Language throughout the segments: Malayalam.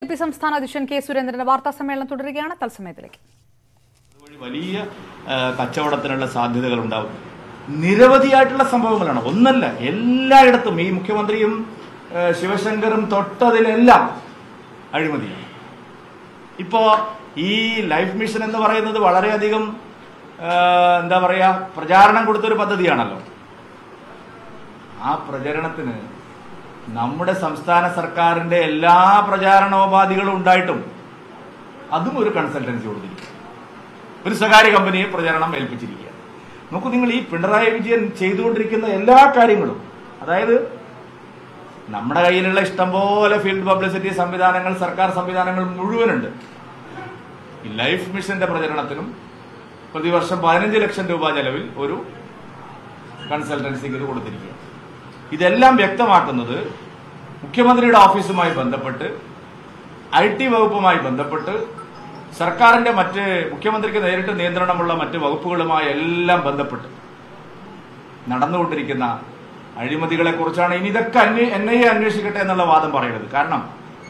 പി സംസ്ഥാന അധ്യക്ഷൻ കെ സുരേന്ദ്രന്റെ വാർത്താ സമ്മേളനം തുടരുകയാണ് തത്സമയത്തിലേക്ക് അതുവഴി വലിയ ആ, കച്ചവടത്തിനുള്ള സാധ്യതകൾ ഉണ്ടാവും നിരവധിയായിട്ടുള്ള സംഭവങ്ങളാണ് ഒന്നല്ല എല്ലായിടത്തും ഈ മുഖ്യമന്ത്രിയും ആ, ശിവശങ്കറും തൊട്ടതിലെല്ലാം അഴിമതിയാണ് ഇപ്പോ ഈ ലൈഫ് മിഷൻ എന്ന് പറയുന്നത് വളരെയധികം ആ, എന്താ പറയാ പ്രചാരണം കൊടുത്തൊരു പദ്ധതിയാണല്ലോ ആ പ്രചരണത്തിന് നമ്മുടെ സംസ്ഥാന സർക്കാരിന്റെ എല്ലാ പ്രചാരണോപാധികളും ഉണ്ടായിട്ടും അതും ഒരു കൺസൾട്ടൻസി കൊടുത്തിരിക്കും ഒരു സ്വകാര്യ കമ്പനിയെ പ്രചരണം ഏൽപ്പിച്ചിരിക്കുക നോക്കൂ നിങ്ങൾ ഈ പിണറായി വിജയൻ ചെയ്തുകൊണ്ടിരിക്കുന്ന എല്ലാ കാര്യങ്ങളും അതായത് നമ്മുടെ കയ്യിലുള്ള ഇഷ്ടംപോലെ ഫീൽഡ് പബ്ലിസിറ്റി സംവിധാനങ്ങൾ സർക്കാർ സംവിധാനങ്ങൾ മുഴുവനുണ്ട് ഈ ലൈഫ് മിഷന്റെ പ്രചരണത്തിനും പ്രതിവർഷം പതിനഞ്ച് ലക്ഷം രൂപ ചെലവിൽ ഒരു കൺസൾട്ടൻസിക്ക് ഇത് കൊടുത്തിരിക്കുക ഇതെല്ലാം വ്യക്തമാക്കുന്നത് മുഖ്യമന്ത്രിയുടെ ഓഫീസുമായി ബന്ധപ്പെട്ട് ഐ ടി വകുപ്പുമായി ബന്ധപ്പെട്ട് സർക്കാരിന്റെ മറ്റ് മുഖ്യമന്ത്രിക്ക് നേരിട്ട് നിയന്ത്രണമുള്ള മറ്റ് വകുപ്പുകളുമായി എല്ലാം ബന്ധപ്പെട്ട് നടന്നുകൊണ്ടിരിക്കുന്ന അഴിമതികളെ കുറിച്ചാണ് ഇനി ഇതൊക്കെ അന്വേ എൻ ഐ എ അന്വേഷിക്കട്ടെ എന്നുള്ള വാദം പറയുന്നത് കാരണം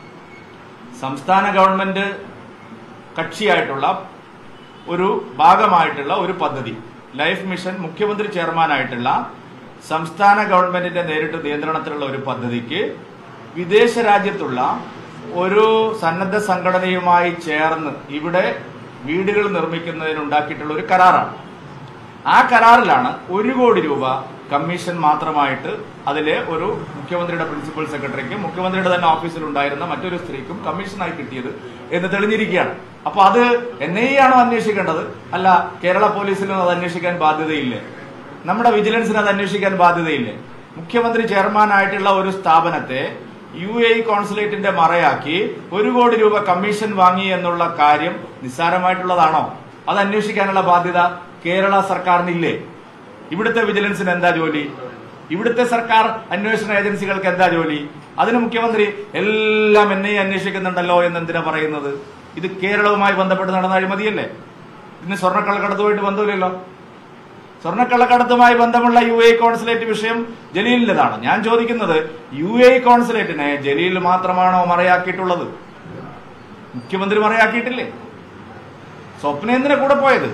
സംസ്ഥാന ഗവൺമെന്റ് കക്ഷിയായിട്ടുള്ള ഒരു ഭാഗമായിട്ടുള്ള ഒരു പദ്ധതി ലൈഫ് മിഷൻ മുഖ്യമന്ത്രി ചെയർമാനായിട്ടുള്ള സംസ്ഥാന ഗവൺമെന്റിന്റെ നേരിട്ട് നിയന്ത്രണത്തിലുള്ള ഒരു പദ്ധതിക്ക് വിദേശ രാജ്യത്തുള്ള ഒരു സന്നദ്ധ സംഘടനയുമായി ചേർന്ന് ഇവിടെ വീടുകൾ നിർമ്മിക്കുന്നതിനുണ്ടാക്കിയിട്ടുള്ള ഒരു കരാറാണ് ആ കരാറിലാണ് ഒരു കോടി രൂപ കമ്മീഷൻ മാത്രമായിട്ട് അതിലെ ഒരു മുഖ്യമന്ത്രിയുടെ പ്രിൻസിപ്പൽ സെക്രട്ടറിക്കും മുഖ്യമന്ത്രിയുടെ തന്നെ ഓഫീസിൽ ഉണ്ടായിരുന്ന മറ്റൊരു സ്ത്രീക്കും കമ്മീഷനായി കിട്ടിയത് എന്ന് തെളിഞ്ഞിരിക്കുകയാണ് അപ്പൊ അത് എൻ ഐ ആണോ അന്വേഷിക്കേണ്ടത് അല്ല കേരള പോലീസിനും അത് അന്വേഷിക്കാൻ ബാധ്യതയില്ലേ നമ്മുടെ വിജിലൻസിന് അത് അന്വേഷിക്കാൻ ബാധ്യതയില്ലേ മുഖ്യമന്ത്രി ചെയർമാനായിട്ടുള്ള ഒരു സ്ഥാപനത്തെ യു എ കോൺസുലേറ്റിന്റെ മറയാക്കി ഒരു കോടി രൂപ കമ്മീഷൻ വാങ്ങി എന്നുള്ള കാര്യം നിസ്സാരമായിട്ടുള്ളതാണോ അത് അന്വേഷിക്കാനുള്ള ബാധ്യത കേരള സർക്കാരിനില്ലേ ഇവിടുത്തെ വിജിലൻസിന് എന്താ ജോലി ഇവിടുത്തെ സർക്കാർ അന്വേഷണ ഏജൻസികൾക്ക് എന്താ ജോലി അതിന് മുഖ്യമന്ത്രി എല്ലാം എന്നെ അന്വേഷിക്കുന്നുണ്ടല്ലോ എന്ന് എന്തിനാ പറയുന്നത് ഇത് കേരളവുമായി ബന്ധപ്പെട്ട് നടന്ന അഴിമതിയല്ലേ ഇതിന് സ്വർണ്ണക്കള്ളക്കടത്തുമായിട്ട് ബന്ധമില്ലല്ലോ സ്വർണ്ണക്കള്ളക്കടത്തുമായി ബന്ധമുള്ള യു എ കോൺസുലേറ്റ് വിഷയം ജലീലിൻ്റെതാണ് ഞാൻ ചോദിക്കുന്നത് യു എ കോൺസുലേറ്റിനെ ജലീൽ മാത്രമാണോ മറയാക്കിയിട്ടുള്ളത് മുഖ്യമന്ത്രി മറയാക്കിയിട്ടില്ലേ സ്വപ്ന എന്തിനാ കൂടെ പോയത്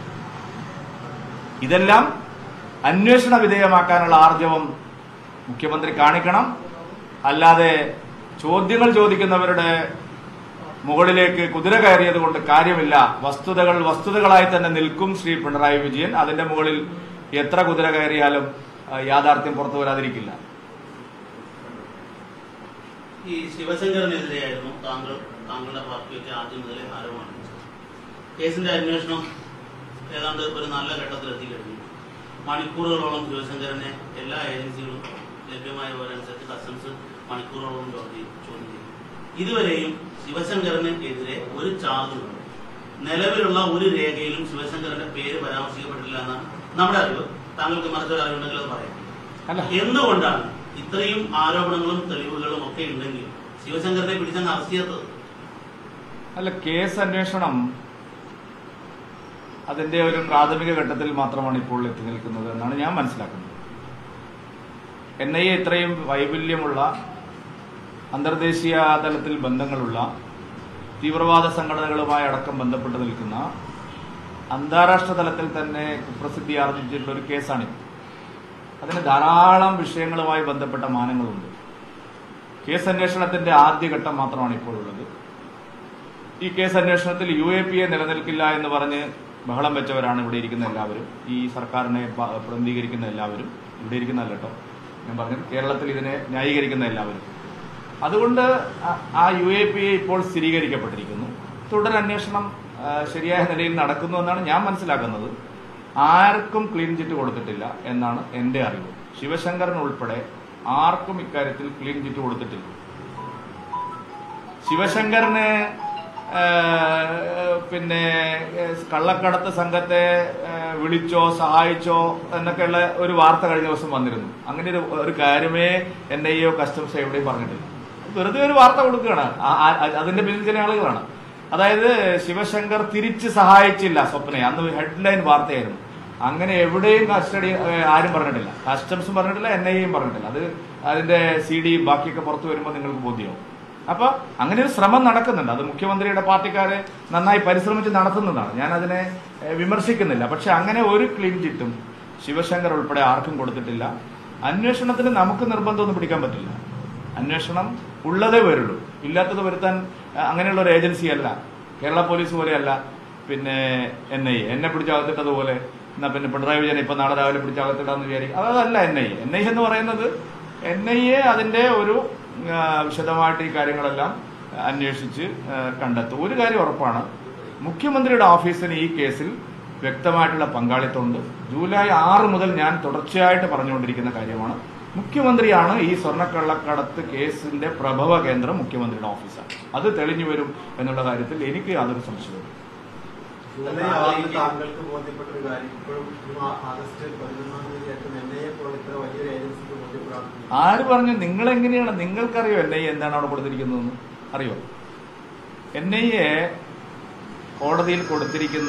ഇതെല്ലാം അന്വേഷണ വിധേയമാക്കാനുള്ള ആർജവം മുഖ്യമന്ത്രി കാണിക്കണം അല്ലാതെ ചോദ്യങ്ങൾ ചോദിക്കുന്നവരുടെ മുകളിലേക്ക് കുതിര കയറിയത് കൊണ്ട് കാര്യമില്ല വസ്തുതകൾ വസ്തുതകളായി തന്നെ നിൽക്കും ശ്രീ പിണറായി വിജയൻ അതിന്റെ മുകളിൽ എത്ര കുതിര കയറിയാലും ആ, യാഥാർത്ഥ്യം പുറത്തു വരാതിരിക്കില്ല ഈ ശിവശങ്കരനെതിരെയായിരുന്നു താങ്കൾ താങ്കളുടെ പാർട്ടിയൊക്കെ ആദ്യം മുതലേ ആരോപണം ഉന്നയിച്ചത്. കേസിന്റെ അന്വേഷണം ഏതാണ്ട് ഒരു നല്ല ഘട്ടത്തിൽ എത്തിക്കഴിഞ്ഞു മണിക്കൂറുകളോളം ശിവശങ്കരനെ എല്ലാ ഏജൻസികളും ലഭ്യമായ വിവരമനുസരിച്ച് കസ്റ്റംസ് മണിക്കൂറുകളോളം ചോദ്യം ചോദ്യം ചെയ്തു ഇതുവരെയും ശിവശങ്കരന് എതിരെ ഒരു ചാർജുകളും നിലവിലുള്ള ഒരു രേഖയിലും ശിവശങ്കരന്റെ പേര് പരാമർശിക്കപ്പെട്ടില്ല എന്നാണ് നമ്മുടെ അറിവ് താങ്കൾക്ക് മറിച്ചൊരു അറിവുണ്ടെങ്കിൽ അത് പറയാം അല്ല എന്തുകൊണ്ടാണ് ഇത്രയും ആരോപണങ്ങളും തെളിവുകളും ഒക്കെ ഉണ്ടെങ്കിൽ ശിവശങ്കരനെ പിടിച്ചങ്ങ് അറസ്റ്റ് ചെയ്യാത്തത് അല്ല കേസ് അന്വേഷണം അതിന്റെ ഒരു പ്രാഥമിക ഘട്ടത്തിൽ മാത്രമാണ് ഇപ്പോൾ എത്തി നിൽക്കുന്നത് എന്നാണ് ഞാൻ മനസ്സിലാക്കുന്നത് എൻ ഐ എ ഇത്രയും വൈപുല്യമുള്ള അന്തർദേശീയ തലത്തിൽ ബന്ധങ്ങളുള്ള തീവ്രവാദ സംഘടനകളുമായി അടക്കം ബന്ധപ്പെട്ട് നിൽക്കുന്ന അന്താരാഷ്ട്ര തലത്തിൽ തന്നെ കുപ്രസിദ്ധി ആർജിച്ചിട്ടുള്ള ഒരു കേസാണിത് അതിന് ധാരാളം വിഷയങ്ങളുമായി ബന്ധപ്പെട്ട മാനങ്ങളുണ്ട് കേസ് അന്വേഷണത്തിന്റെ ആദ്യഘട്ടം മാത്രമാണ് ഇപ്പോൾ ഉള്ളത് ഈ കേസ് അന്വേഷണത്തിൽ യു എ പി എ നിലനിൽക്കില്ല എന്ന് പറഞ്ഞ് ബഹളം വെച്ചവരാണ് ഇവിടെ ഇരിക്കുന്ന എല്ലാവരും ഈ സർക്കാരിനെ പ- പ്രതിനിധീകരിക്കുന്ന എല്ലാവരും ഇവിടെ ഇരിക്കുന്നതല്ല കേട്ടോ ഞാൻ പറഞ്ഞത് കേരളത്തിൽ ഇതിനെ ന്യായീകരിക്കുന്ന എല്ലാവരും അതുകൊണ്ട് ആ- ആ യു എ പി എ ഇപ്പോൾ സ്ഥിരീകരിക്കപ്പെട്ടിരിക്കുന്നു തുടരന്വേഷണം ആ, ശരിയായ നിലയിൽ നടക്കുന്നു എന്നാണ് ഞാൻ മനസ്സിലാക്കുന്നത് ആർക്കും ക്ലീൻ ചിറ്റ് കൊടുത്തിട്ടില്ല എന്നാണ് എന്റെ അറിവ് ശിവശങ്കരൻ ഉൾപ്പെടെ ആർക്കും ഇക്കാര്യത്തിൽ ക്ലീൻ ചിറ്റ് കൊടുത്തിട്ടില്ല ശിവശങ്കറിന് ആ, പിന്നെ ഏ, കള്ളക്കടത്ത് സംഘത്തെ ആ, വിളിച്ചോ സഹായിച്ചോ എന്നൊക്കെയുള്ള ഒരു വാർത്ത കഴിഞ്ഞ ദിവസം വന്നിരുന്നു അങ്ങനെ ഒരു ഒരു കാര്യമേ എൻ ഐ ഒ കസ്റ്റംസ് എവിടെയും പറഞ്ഞിട്ടില്ല വെറുതെ ഒരു വാർത്ത കൊടുക്കുകയാണ് ആ- ആ- അതിന്റെ പിന്നിൽ ചില ആളുകളാണ് അതായത് ശിവശങ്കർ തിരിച്ച് സഹായിച്ചില്ല സ്വപ്നയെ അന്ന് ഹെഡ്ലൈൻ വാർത്തയായിരുന്നു അങ്ങനെ എവിടെയും കസ്റ്റഡി ഏ, ആരും പറഞ്ഞിട്ടില്ല കസ്റ്റംസും പറഞ്ഞിട്ടില്ല എൻ ഐ എയും പറഞ്ഞിട്ടില്ല അത് അതിന്റെ സി ഡി ബാക്കിയൊക്കെ പുറത്തു വരുമ്പോൾ നിങ്ങൾക്ക് ബോധ്യമാവും അപ്പൊ അങ്ങനെ ഒരു ശ്രമം നടക്കുന്നുണ്ട് അത് മുഖ്യമന്ത്രിയുടെ പാർട്ടിക്കാര് നന്നായി പരിശ്രമിച്ച് നടത്തുന്നതാണ് ഞാൻ അതിനെ ഏഹ്, വിമർശിക്കുന്നില്ല പക്ഷെ അങ്ങനെ ഒരു ക്ലീൻ ചിറ്റും ശിവശങ്കർ ഉൾപ്പെടെ ആർക്കും കൊടുത്തിട്ടില്ല അന്വേഷണത്തിന് നമുക്ക് നിർബന്ധമൊന്നും പിടിക്കാൻ പറ്റില്ല അന്വേഷണം ഉള്ളതേ വരുള്ളൂ ഇല്ലാത്തത് വരുത്താൻ അഹ്, അങ്ങനെയുള്ള ഒരു ഏജൻസി അല്ല കേരള പോലീസ് പോലെയല്ല പിന്നെ എൻ ഐ എ എന്നെ പിടിച്ചകത്തിട്ടതുപോലെ എന്നാ പിന്നെ പിണറായി വിജയൻ ഇപ്പൊ നാളെ രാവിലെ പിടിച്ചകത്തിടാന്ന് വിചാരിക്കും അതല്ല എൻ ഐ എൻ ഐ എന്ന് പറയുന്നത് എൻ ഐ എ അതിന്റെ ഒരു ആ, വിശദമായിട്ട് ഈ കാര്യങ്ങളെല്ലാം അന്വേഷിച്ച് ആ, കണ്ടെത്തും ഒരു കാര്യം ഉറപ്പാണ് മുഖ്യമന്ത്രിയുടെ ഓഫീസിന് ഈ കേസിൽ വ്യക്തമായിട്ടുള്ള പങ്കാളിത്തമുണ്ട് ജൂലൈ ആറ് മുതൽ ഞാൻ തുടർച്ചയായിട്ട് പറഞ്ഞുകൊണ്ടിരിക്കുന്ന കാര്യമാണ് മുഖ്യമന്ത്രിയാണ് ഈ സ്വർണ്ണക്കള്ളക്കടത്ത് കേസിന്റെ പ്രഭവ കേന്ദ്രം മുഖ്യമന്ത്രിയുടെ ഓഫീസാണ് അത് തെളിഞ്ഞു വരും എന്നുള്ള കാര്യത്തിൽ എനിക്ക് യാതൊരു സംശയവും ജൂലൈ ആറിന് താങ്കൾക്ക് ബോധ്യപ്പെട്ട ഒരു കാര്യം ഇപ്പോഴും ഈ മാ- ആഗസ്റ്റ് പതിനൊന്നാം തീയതി ആയിട്ട് എൻ ഐ എ പോലെ ഇത്ര വലിയൊരു ഏജൻസിക്ക് ബോധ്യപ്പെടാൻ ആര് പറഞ്ഞു നിങ്ങൾ എങ്ങനെയാണ് നിങ്ങൾക്കറിയോ എൻ ഐ എ എന്താണ് അവിടെ കൊടുത്തിരിക്കുന്നതെന്ന് അറിയോ എൻ ഐ എ കോടതിയിൽ കൊടുത്തിരിക്കുന്ന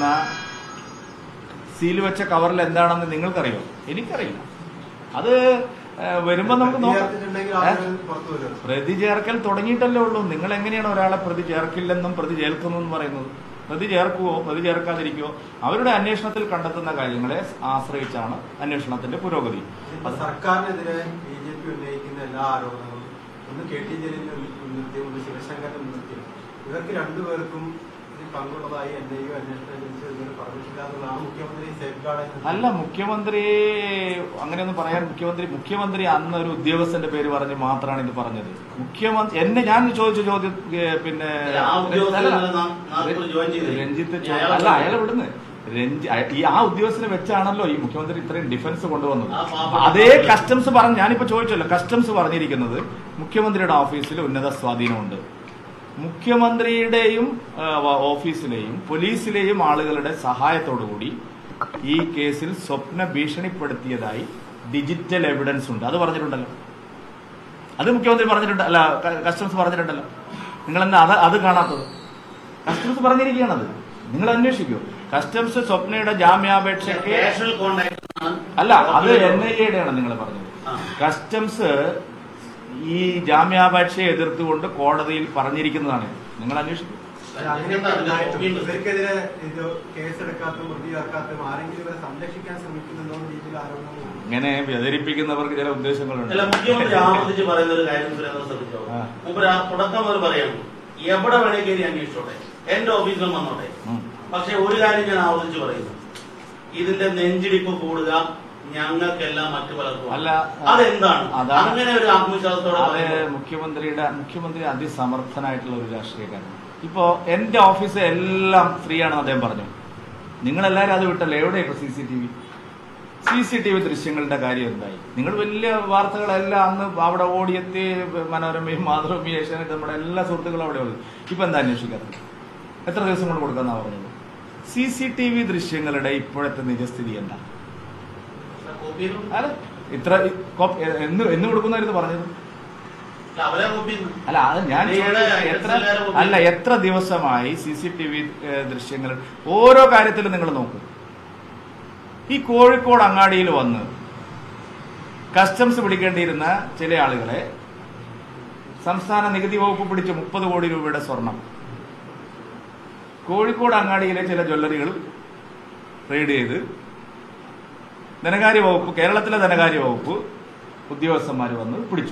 സീൽ വെച്ച കവറിൽ എന്താണെന്ന് നിങ്ങൾക്കറിയോ എനിക്കറിയില്ല അത് ഏഹ്, വരുമ്പോ നമുക്ക് നോക്കാം ചേർത്തിട്ടുണ്ടെങ്കിൽ ഏ? ആളുകൾ പുറത്തു വരും പ്രതി ചേർക്കൽ തുടങ്ങിയിട്ടല്ലേ ഉള്ളൂ നിങ്ങൾ എങ്ങനെയാണ് ഒരാളെ പ്രതി ചേർക്കില്ലെന്നും പ്രതി ചേർക്കുന്നു എന്ന് പറയുന്നത് പ്രതി ചേർക്കുവോ പ്രതി ചേർക്കാതിരിക്കുവോ അവരുടെ അന്വേഷണത്തിൽ കണ്ടെത്തുന്ന കാര്യങ്ങളെ ആശ്രയിച്ചാണ് അന്വേഷണത്തിന്റെ പുരോഗതി ഇപ്പൊ സർക്കാരിനെതിരെ ബി ജെ പി ഉന്നയിക്കുന്ന എല്ലാ ആരോപണങ്ങളും ഒന്ന് കെ ടി ജലീലിനെ മുൻനിർത്തി ഒന്ന് ശിവശങ്കരനെ മുൻനിർത്തി ഇവർക്ക് രണ്ടുപേർക്കും ഇതിൽ പങ്കുള്ളതായി എൻ ഐ യു അന്വേഷണ ഏജൻസി ഇതുവരെ പറഞ്ഞിട്ടില്ല എന്നുള്ളതാണ് മുഖ്യമന്ത്രി സേഫ് ഗാർഡ് അല്ല മുഖ്യമന്ത്രി അങ്ങനെയൊന്നും പറയാൻ മുഖ്യമന്ത്രി മുഖ്യമന്ത്രി അന്ന് ഒരു ഉദ്യോഗസ്ഥന്റെ പേര് പറഞ്ഞ് മാത്രമാണ് ഇത് പറഞ്ഞത് മുഖ്യമന്ത്രി എന്നെ ഞാൻ ചോദിച്ച ചോദ്യം ഏ, പിന്നെ അല്ല, ആ ഉദ്യോഗസ്ഥൻ അല്ല, ഇന്നലെ നാ- നാഗ്പൂർ join ചെയ്തില്ലേ? രഞ്ജിത്ത് ഇനി ചോ- അയാളെ അല്ല അയാളെ വിടുന്ന് രഞ്ജി അയ- ഈ ആ ഉദ്യോഗസ്ഥനെ വെച്ചാണല്ലോ ഈ മുഖ്യമന്ത്രി ഇത്രയും ഡിഫൻസ് കൊണ്ടുവന്നത് ആ പാവപ്പെട്ട അതേ ആളുകൾ. കസ്റ്റംസ് പറഞ്ഞു ഞാനിപ്പോ ചോദിച്ചല്ലോ കസ്റ്റംസ് പറഞ്ഞിരിക്കുന്നത് മുഖ്യമന്ത്രിയുടെ ഓഫീസിൽ ഉന്നത സ്വാധീനമുണ്ട് മുഖ്യമന്ത്രിയുടെയും ആ, വ- ഓഫീസിലെയും പോലീസിലെയും ആളുകളുടെ സഹായത്തോടുകൂടി ഈ കേസിൽ സ്വപ്ന ഭീഷണിപ്പെടുത്തിയതായി ഡിജിറ്റൽ എവിഡൻസ് ഉണ്ട് അത് പറഞ്ഞിട്ടുണ്ടല്ലോ അത് മുഖ്യമന്ത്രി പറഞ്ഞിട്ടുണ്ട് അല്ല ക- കസ്റ്റംസ് പറഞ്ഞിട്ടുണ്ടല്ലോ നിങ്ങൾ എന്താ അത് അത് കാണാത്തത് കസ്റ്റംസ് പറഞ്ഞിരിക്കുകയാണത് നിങ്ങൾ അന്വേഷിക്കൂ കസ്റ്റംസ് സ്വപ്നയുടെ ജാമ്യാപേക്ഷയ്ക്ക് കാഷ്വൽ കോണ്ടാക്ട് അല്ല അത് എൻ ഐ എയുടെയാണ് നിങ്ങൾ പറഞ്ഞത് ആ. കസ്റ്റംസ് ഈ ജാമ്യാപേക്ഷയെ എതിർത്തുകൊണ്ട് കോടതിയിൽ പറഞ്ഞിരിക്കുന്നതാണ് നിങ്ങൾ അന്വേഷിക്കും അങ്ങനത്തെ അതിന്റെ കോപ്പിയുണ്ട്. ഇവർക്കെതിരെ ഇത് കേസെടുക്കാത്ത പ്രതി ചേർക്കാത്ത ആരെങ്കിലും ഇവരെ സംരക്ഷിക്കാൻ ശ്രമിക്കുന്നുണ്ടോ എന്ന രീതിയിൽ ആരോപണങ്ങൾ ഇങ്ങനെ വ്യതിരിപ്പിക്കുന്നവർക്ക് ചില ഉദ്ദേശങ്ങളുണ്ട് അല്ല മുഖ്യമന്ത്രി ആവർത്തിച്ച് പറയുന്ന ഒരു കാര്യം സുരേന്ദ്രൻ ശ്രദ്ധിച്ചോ ആ. മുമ്പ് ആ തുടക്കം മുതൽ പറയുന്നു എവിടെ വേണേ കയറി അന്വേഷിച്ചോട്ടെ എന്റെ ഓഫീസിലും വന്നോട്ടെ ഉം. പക്ഷെ ഒരു കാര്യം ഞാൻ ആവർത്തിച്ച് പറയുന്നു ഇതിന്റെ നെഞ്ചിടിപ്പ് കൂടുക ഞങ്ങൾക്കെല്ലാം മറ്റു പലർക്കും അല്ല, അതെന്താണ് അതാണ്. അങ്ങനെ ഒരു ആത്മവിശ്വാസത്തോടെ അത് പറയുമ്പോൾ മുഖ്യമന്ത്രിയുടെ മുഖ്യമന്ത്രി അതിസമർത്ഥനായിട്ടുള്ള ഒരു രാഷ്ട്രീയക്കാരൻ ഇപ്പോ എന്റെ ഓഫീസ് എല്ലാം ഫ്രീ ആണെന്ന് അദ്ദേഹം പറഞ്ഞു നിങ്ങളെല്ലാരും അത് വിട്ടല്ലോ എവിടെ ഇപ്പൊ C C T V C C T V ദൃശ്യങ്ങളുടെ കാര്യം എന്തായി നിങ്ങൾ വലിയ വാർത്തകളെല്ലാം അന്ന് അവിടെ ഓടിയെത്തി മനോരമയും മാതൃഭൂമി ഏഷ്യാനെറ്റ് നമ്മുടെ എല്ലാ സുഹൃത്തുക്കളും അവിടെ ഉള്ളത് ഇപ്പൊ എന്താ അന്വേഷിക്കാത്തത് എത്ര ദിവസം കൊണ്ട് കൊടുക്കാന്നാ പറഞ്ഞത് സി സി ടി വി ദൃശ്യങ്ങളുടെ ഇപ്പോഴത്തെ നിജസ്ഥിതി എന്താ കോപ്പിയിലും അല്ല ഇത്ര കോപ്പി- എന്ന് എന്ന് കൊടുക്കുന്നായിരുന്നു പറഞ്ഞത് അല്ല, അവരെ കോപ്പിയുന്നു അല്ല അത് ഞാൻ നിങ്ങളുടെ ചോദിച്ചത് എത്ര എല്ലാവരും ഉപയോഗിക്കും. അല്ല എത്ര ദിവസമായി സി സി ടി വി ദൃശ്യങ്ങൾ ഓരോ കാര്യത്തിലും നിങ്ങൾ നോക്കും ഈ കോഴിക്കോട് അങ്ങാടിയിൽ വന്ന് കസ്റ്റംസ് പിടിക്കേണ്ടിയിരുന്ന ചില ആളുകളെ സംസ്ഥാന നികുതി വകുപ്പ് പിടിച്ച് മുപ്പത് കോടി രൂപയുടെ സ്വർണം കോഴിക്കോട് അങ്ങാടിയിലെ ചില ജ്വല്ലറികൾ റെയ്ഡ് ചെയ്ത് ധനകാര്യ വകുപ്പ് കേരളത്തിലെ ധനകാര്യ വകുപ്പ് ഉദ്യോഗസ്ഥന്മാർ വന്ന് പിടിച്ചു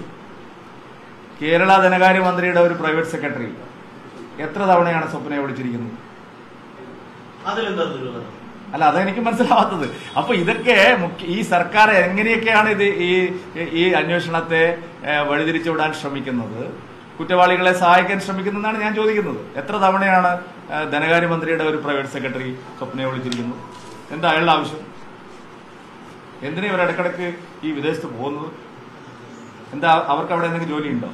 കേരള ധനകാര്യ മന്ത്രിയുടെ ഒരു പ്രൈവറ്റ് സെക്രട്ടറി എത്ര തവണയാണ് സ്വപ്നയെ വിളിച്ചിരിക്കുന്നത് അതിലെന്താ ദുരൂഹത അല്ല അതെനിക്ക് മനസ്സിലാവാത്തത് അപ്പൊ ഇതൊക്കെ മുഖ്യ- ഈ സർക്കാർ എങ്ങനെയൊക്കെയാണ് ഇത് ഈ ഈ അന്വേഷണത്തെ ഏഹ്, വഴിതിരിച്ചു വിടാൻ ശ്രമിക്കുന്നത് കുറ്റവാളികളെ സഹായിക്കാൻ ശ്രമിക്കുന്നതെന്നാണ് ഞാൻ ചോദിക്കുന്നത് എത്ര തവണയാണ് ഏഹ്, ധനകാര്യമന്ത്രിയുടെ ഒരു പ്രൈവറ്റ് സെക്രട്ടറി സ്വപ്നയെ വിളിച്ചിരിക്കുന്നത് എന്താ അയാളുടെ ആവശ്യം എന്തിനാ ഇവർ ഇടക്കിടക്ക് ഈ വിദേശത്ത് പോകുന്നത് എന്താ അവർക്ക് അവിടെ എന്തെങ്കിലും ജോലിയുണ്ടോ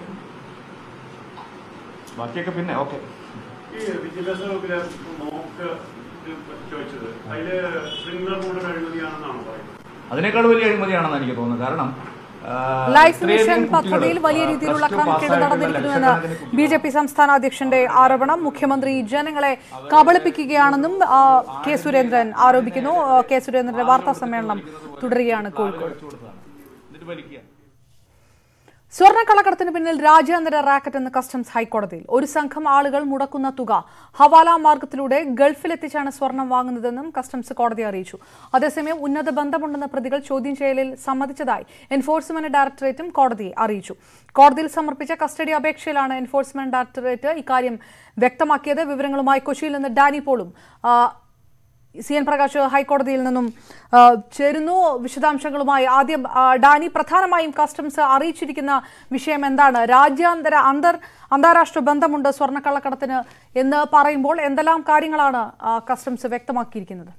ബാക്കിയൊക്കെ പിന്നെ ഓക്കെ ഈ വിദ്യാഭ്യാസ വകുപ്പിലെ മോക്ക് ചോദിച്ചത് അതില് സ്പ്രിംഗ്ലർ ബോർഡ് അഴിമതിയാണെന്നാണ് പറയുന്നത് അതിനേക്കാൾ വലിയ അഴിമതിയാണെന്ന് എനിക്ക് തോന്നുന്നത് കാരണം ആ, ലൈഫ് ഇത്രയധികം മിഷൻ കുട്ടികൾ, പദ്ധതിയിൽ വലിയ ആ, രീതിയിലുള്ള plus two ക്രമക്കേട് പാസ്സായിട്ടുള്ള നടന്നിരിക്കുന്നുവെന്ന് ലക്ഷക്കണക്കിന് കുട്ടികൾ. ബി ജെ പി സംസ്ഥാന അധ്യക്ഷന്റെ ആരോപണം മുഖ്യമന്ത്രി ജനങ്ങളെ കബളിപ്പിക്കുകയാണെന്നും ആ, കെ സുരേന്ദ്രൻ ആരോപിക്കുന്നു ആ, കെ സുരേന്ദ്രന്റെ വാർത്താ സമ്മേളനം തുടരുകയാണ് കോഴിക്കോട് വെച്ച് കൊടുത്തതാണ്. എന്നിട്ട് വലിക്കുക സ്വർണ്ണക്കള്ളക്കടത്തിന് പിന്നിൽ രാജ്യാന്തര റാക്കറ്റ് എന്ന് കസ്റ്റംസ് ഹൈക്കോടതിയിൽ ഒരു സംഘം ആളുകൾ മുടക്കുന്ന തുക ഹവാല മാർഗത്തിലൂടെ ഗൾഫിലെത്തിച്ചാണ് സ്വർണം വാങ്ങുന്നതെന്നും കസ്റ്റംസ് കോടതിയെ അറിയിച്ചു അതേസമയം ഉന്നത ബന്ധമുണ്ടെന്ന പ്രതികൾ ചോദ്യം ചെയ്യലിൽ സമ്മതിച്ചതായി എൻഫോഴ്സ്മെന്റ് ഡയറക്ടറേറ്റും കോടതിയെ അറിയിച്ചു കോടതിയിൽ സമർപ്പിച്ച കസ്റ്റഡി അപേക്ഷയിലാണ് എൻഫോഴ്സ്മെന്റ് ഡയറക്ടറേറ്റ് ഇക്കാര്യം വ്യക്തമാക്കിയത് വിവരങ്ങളുമായി കൊച്ചിയിൽ നിന്ന് ഡാനി പോളും ആ, സി എൻ പ്രകാശ് ഹൈക്കോടതിയിൽ നിന്നും ആ, ചേരുന്നു വിശദാംശങ്ങളുമായി ആദ്യം ആ, ഡാനി പ്രധാനമായും കസ്റ്റംസ് അറിയിച്ചിരിക്കുന്ന വിഷയം എന്താണ് രാജ്യാന്തര അന്തർ അന്താരാഷ്ട്ര ബന്ധമുണ്ട് സ്വർണ്ണക്കള്ളക്കടത്തിന് എന്ന് പറയുമ്പോൾ എന്തെല്ലാം കാര്യങ്ങളാണ് ആ, കസ്റ്റംസ് വ്യക്തമാക്കിയിരിക്കുന്നത്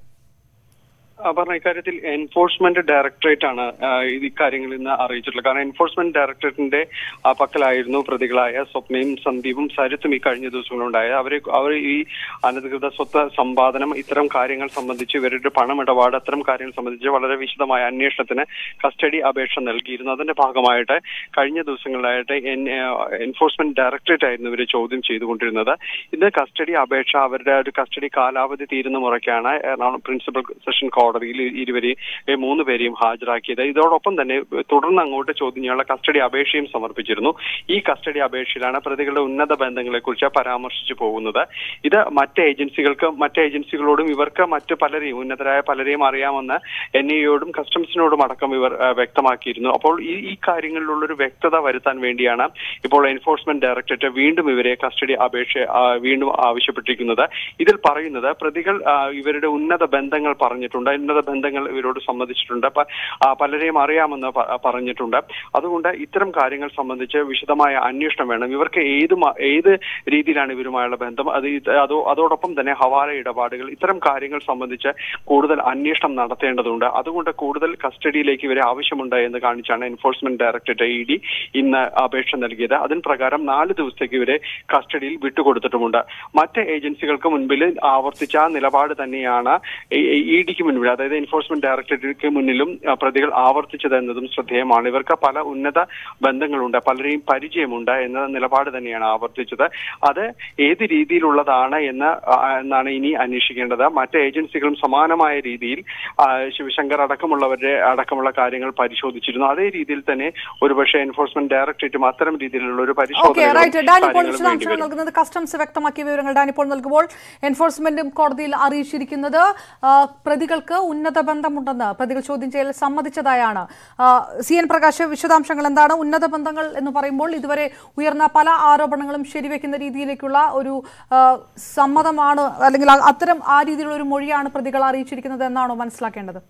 പറഞ്ഞ ഇക്കാര്യത്തിൽ എൻഫോഴ്സ്മെന്റ് ഡയറക്ടറേറ്റ് ആണ് ആ, ഇത് ഇക്കാര്യങ്ങൾ ഇന്ന് അറിയിച്ചിട്ടുള്ളത് കാരണം എൻഫോഴ്സ്മെന്റ് ഡയറക്ടറേറ്റിന്റെ ആ, പക്കലായിരുന്നു പ്രതികളായ സ്വപ്നയും സന്ദീപും സരിത്തും ഈ കഴിഞ്ഞ ദിവസങ്ങളുണ്ടായത് അവരെ അവർ ഈ അനധികൃത സ്വത്ത് സമ്പാദനം ഇത്തരം കാര്യങ്ങൾ സംബന്ധിച്ച് ഇവരുടെ പണമിടപാട് അത്തരം കാര്യങ്ങൾ സംബന്ധിച്ച് വളരെ വിശദമായ അന്വേഷണത്തിന് കസ്റ്റഡി അപേക്ഷ നൽകിയിരുന്നു അതിന്റെ ഭാഗമായിട്ട് കഴിഞ്ഞ ദിവസങ്ങളിലായിട്ട് എൻ എൻഫോഴ്സ്മെന്റ് ഡയറക്ടറേറ്റ് ആയിരുന്നു ഇവരെ ചോദ്യം ചെയ്തുകൊണ്ടിരുന്നത് ഇന്ന് കസ്റ്റഡി അപേക്ഷ അവരുടെ ഒരു കസ്റ്റഡി കാലാവധി തീരുന്ന മുറയ്ക്കാണ് എറണാകുളം പ്രിൻസിപ്പൽ സെഷൻ കോടതിയിൽ ഇരുവരെയും ഏ, മൂന്ന് പേരെയും ഹാജരാക്കിയത് ഇതോടൊപ്പം തന്നെ തുടർന്ന് അങ്ങോട്ട് ചോദ്യം ചെയ്യാനുള്ള കസ്റ്റഡി അപേക്ഷയും സമർപ്പിച്ചിരുന്നു ഈ കസ്റ്റഡി അപേക്ഷയിലാണ് പ്രതികളുടെ ഉന്നത ബന്ധങ്ങളെക്കുറിച്ച് പരാമർശിച്ചു പോകുന്നത് ഇത് മറ്റ് ഏജൻസികൾക്ക് മറ്റ് ഏജൻസികളോടും ഇവർക്ക് മറ്റ് പലരെയും ഉന്നതരായ പലരെയും അറിയാമെന്ന് എൻ ഐയോടും കസ്റ്റംസിനോടും അടക്കം ഇവർ ആ, വ്യക്തമാക്കിയിരുന്നു അപ്പോൾ ഈ ഈ കാര്യങ്ങളിലുള്ളൊരു വ്യക്തത വരുത്താൻ വേണ്ടിയാണ് ഇപ്പോൾ എൻഫോഴ്സ്മെന്റ് ഡയറക്ടറേറ്റ് വീണ്ടും ഇവരെ കസ്റ്റഡി അപേക്ഷ ആ, വീണ്ടും ആവശ്യപ്പെട്ടിരിക്കുന്നത് ഇതിൽ പറയുന്നത് പ്രതികൾ ആ, ഇവരുടെ ഉന്നത ബന്ധങ്ങൾ പറഞ്ഞിട്ടുണ്ട് ഉന്നത ബന്ധങ്ങൾ ഇവരോട് സമ്മതിച്ചിട്ടുണ്ട് പ- ആ, പലരെയും അറിയാമെന്ന് പ- പറഞ്ഞിട്ടുണ്ട് അതുകൊണ്ട് ഇത്തരം കാര്യങ്ങൾ സംബന്ധിച്ച് വിശദമായ അന്വേഷണം വേണം ഇവർക്ക് ഏത് മ- ഏത് രീതിയിലാണ് ഇവരുമായുള്ള ബന്ധം അത് ഇത് അതോ അതോടൊപ്പം തന്നെ ഹവാല ഇടപാടുകൾ ഇത്തരം കാര്യങ്ങൾ സംബന്ധിച്ച് കൂടുതൽ അന്വേഷണം നടത്തേണ്ടതുണ്ട് അതുകൊണ്ട് കൂടുതൽ കസ്റ്റഡിയിലേക്ക് ഇവരെ ആവശ്യമുണ്ട് എന്ന് കാണിച്ചാണ് എൻഫോഴ്സ്മെന്റ് ഡയറക്ടറേറ്റ് ഇ ഡി ഇന്ന് അപേക്ഷ നൽകിയത് അതിന് പ്രകാരം നാല് ദിവസത്തേക്ക് ഇവരെ കസ്റ്റഡിയിൽ വിട്ടുകൊടുത്തിട്ടുമുണ്ട് മറ്റ് ഏജൻസികൾക്ക് മുൻപിൽ ആവർത്തിച്ച ആ നിലപാട് തന്നെയാണ് ഇ ഡിക്ക് മുൻപിൽ അതായത് എൻഫോഴ്സ്മെന്റ് ഡയറക്ടറേറ്റിന് മുന്നിലും ആ, പ്രതികൾ ആവർത്തിച്ചത് എന്നതും ശ്രദ്ധേയമാണ് ഇവർക്ക് പല ഉന്നത ബന്ധങ്ങളുണ്ട് പലരെയും പരിചയമുണ്ട് എന്ന നിലപാട് തന്നെയാണ് ആവർത്തിച്ചത് അത് ഏത് രീതിയിലുള്ളതാണ് എന്ന് ആ, എന്നാണ് ഇനി അന്വേഷിക്കേണ്ടത് മറ്റ് ഏജൻസികളും സമാനമായ രീതിയിൽ ആ, ശിവശങ്കർ അടക്കമുള്ളവരുടെ അടക്കമുള്ള കാര്യങ്ങൾ പരിശോധിച്ചിരുന്നു അതേ രീതിയിൽ തന്നെ ഒരുപക്ഷെ എൻഫോഴ്സ്മെന്റ് ഡയറക്ടറേറ്റും അത്തരം രീതിയിലുള്ള ഒരു ഓക്കെ റൈറ്റ് ഡാനി ഇപ്പോൾ പരിശോധന വിശദാംശങ്ങൾ നൽകുന്നത് കസ്റ്റംസ് വ്യക്തമാക്കിയ വിവരങ്ങൾ ഡാനി ഇപ്പോൾ നൽകുമ്പോൾ എൻഫോഴ്സ്മെന്റും കോടതിയിൽ അറിയിച്ചിരിക്കുന്നത് ആ, പ്രതികൾക്ക് ഉന്നത ബന്ധമുണ്ടെന്ന് പ്രതികൾ ചോദ്യം ചെയ്യൽ സമ്മതിച്ചതായാണ് ആ, സി എൻ പ്രകാശ് വിശദാംശങ്ങൾ എന്താണ് ഉന്നത ബന്ധങ്ങൾ എന്ന് പറയുമ്പോൾ ഇതുവരെ ഉയർന്ന പല ആരോപണങ്ങളും ശരിവെക്കുന്ന രീതിയിലേക്കുള്ള ഒരു ആ, സമ്മതമാണ് അല്ലെങ്കിൽ അ- അത്തരം ആ രീതിയിലുള്ള ഒരു മൊഴിയാണ് പ്രതികൾ അറിയിച്ചിരിക്കുന്നത് എന്നാണോ മനസ്സിലാക്കേണ്ടത്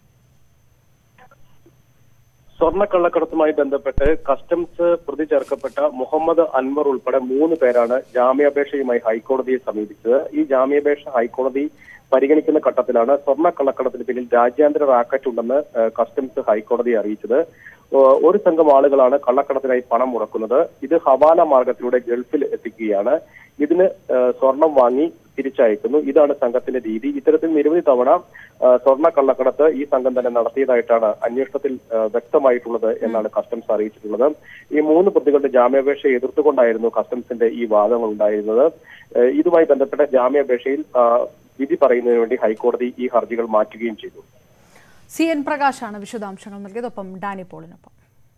സ്വർണ്ണക്കള്ളക്കടത്തുമായി ബന്ധപ്പെട്ട് കസ്റ്റംസ് പ്രതി ചേർക്കപ്പെട്ട മുഹമ്മദ് അൻവർ ഉൾപ്പെടെ മൂന്ന് പേരാണ് ജാമ്യാപേക്ഷയുമായി ഹൈക്കോടതിയെ സമീപിച്ചത് ഈ ജാമ്യാപേക്ഷ ഹൈക്കോടതി പരിഗണിക്കുന്ന ഘട്ടത്തിലാണ് സ്വർണ്ണക്കള്ളക്കടത്തിന് പിന്നിൽ രാജ്യാന്തര റാക്കറ്റ് ഉണ്ടെന്ന് ഏഹ്, കസ്റ്റംസ് ഹൈക്കോടതിയെ അറിയിച്ചത് ഏഹ്, ഒരു സംഘം ആളുകളാണ് കള്ളക്കടത്തിനായി പണം മുടക്കുന്നത് ഇത് ഹവാല മാർഗത്തിലൂടെ ഗൾഫിൽ എത്തിക്കുകയാണ് ഇതിന് ഏഹ്, സ്വർണം വാങ്ങി തിരിച്ചയക്കുന്നു ഇതാണ് സംഘത്തിന്റെ രീതി ഇത്തരത്തിൽ നിരവധി തവണ ഏഹ്, സ്വർണ്ണ കള്ളക്കടത്ത് ഈ സംഘം തന്നെ നടത്തിയതായിട്ടാണ് അന്വേഷണത്തിൽ ഏഹ്, വ്യക്തമായിട്ടുള്ളത് എന്നാണ് കസ്റ്റംസ് അറിയിച്ചിട്ടുള്ളത് ഈ മൂന്ന് പ്രതികളുടെ ജാമ്യാപേക്ഷ എതിർത്തുകൊണ്ടായിരുന്നു കസ്റ്റംസിന്റെ ഈ വാദങ്ങൾ ഉണ്ടായിരുന്നത് ഏഹ്, ഇതുമായി ബന്ധപ്പെട്ട ജാമ്യാപേക്ഷയിൽ ആ, വിധി പറയുന്നതിന് വേണ്ടി ഹൈക്കോടതി ഈ ഹർജികൾ മാറ്റുകയും ചെയ്തു സി എൻ പ്രകാശാണ് വിശദാംശങ്ങൾ നൽകിയത് ഒപ്പം ഡാനി പോളിനൊപ്പം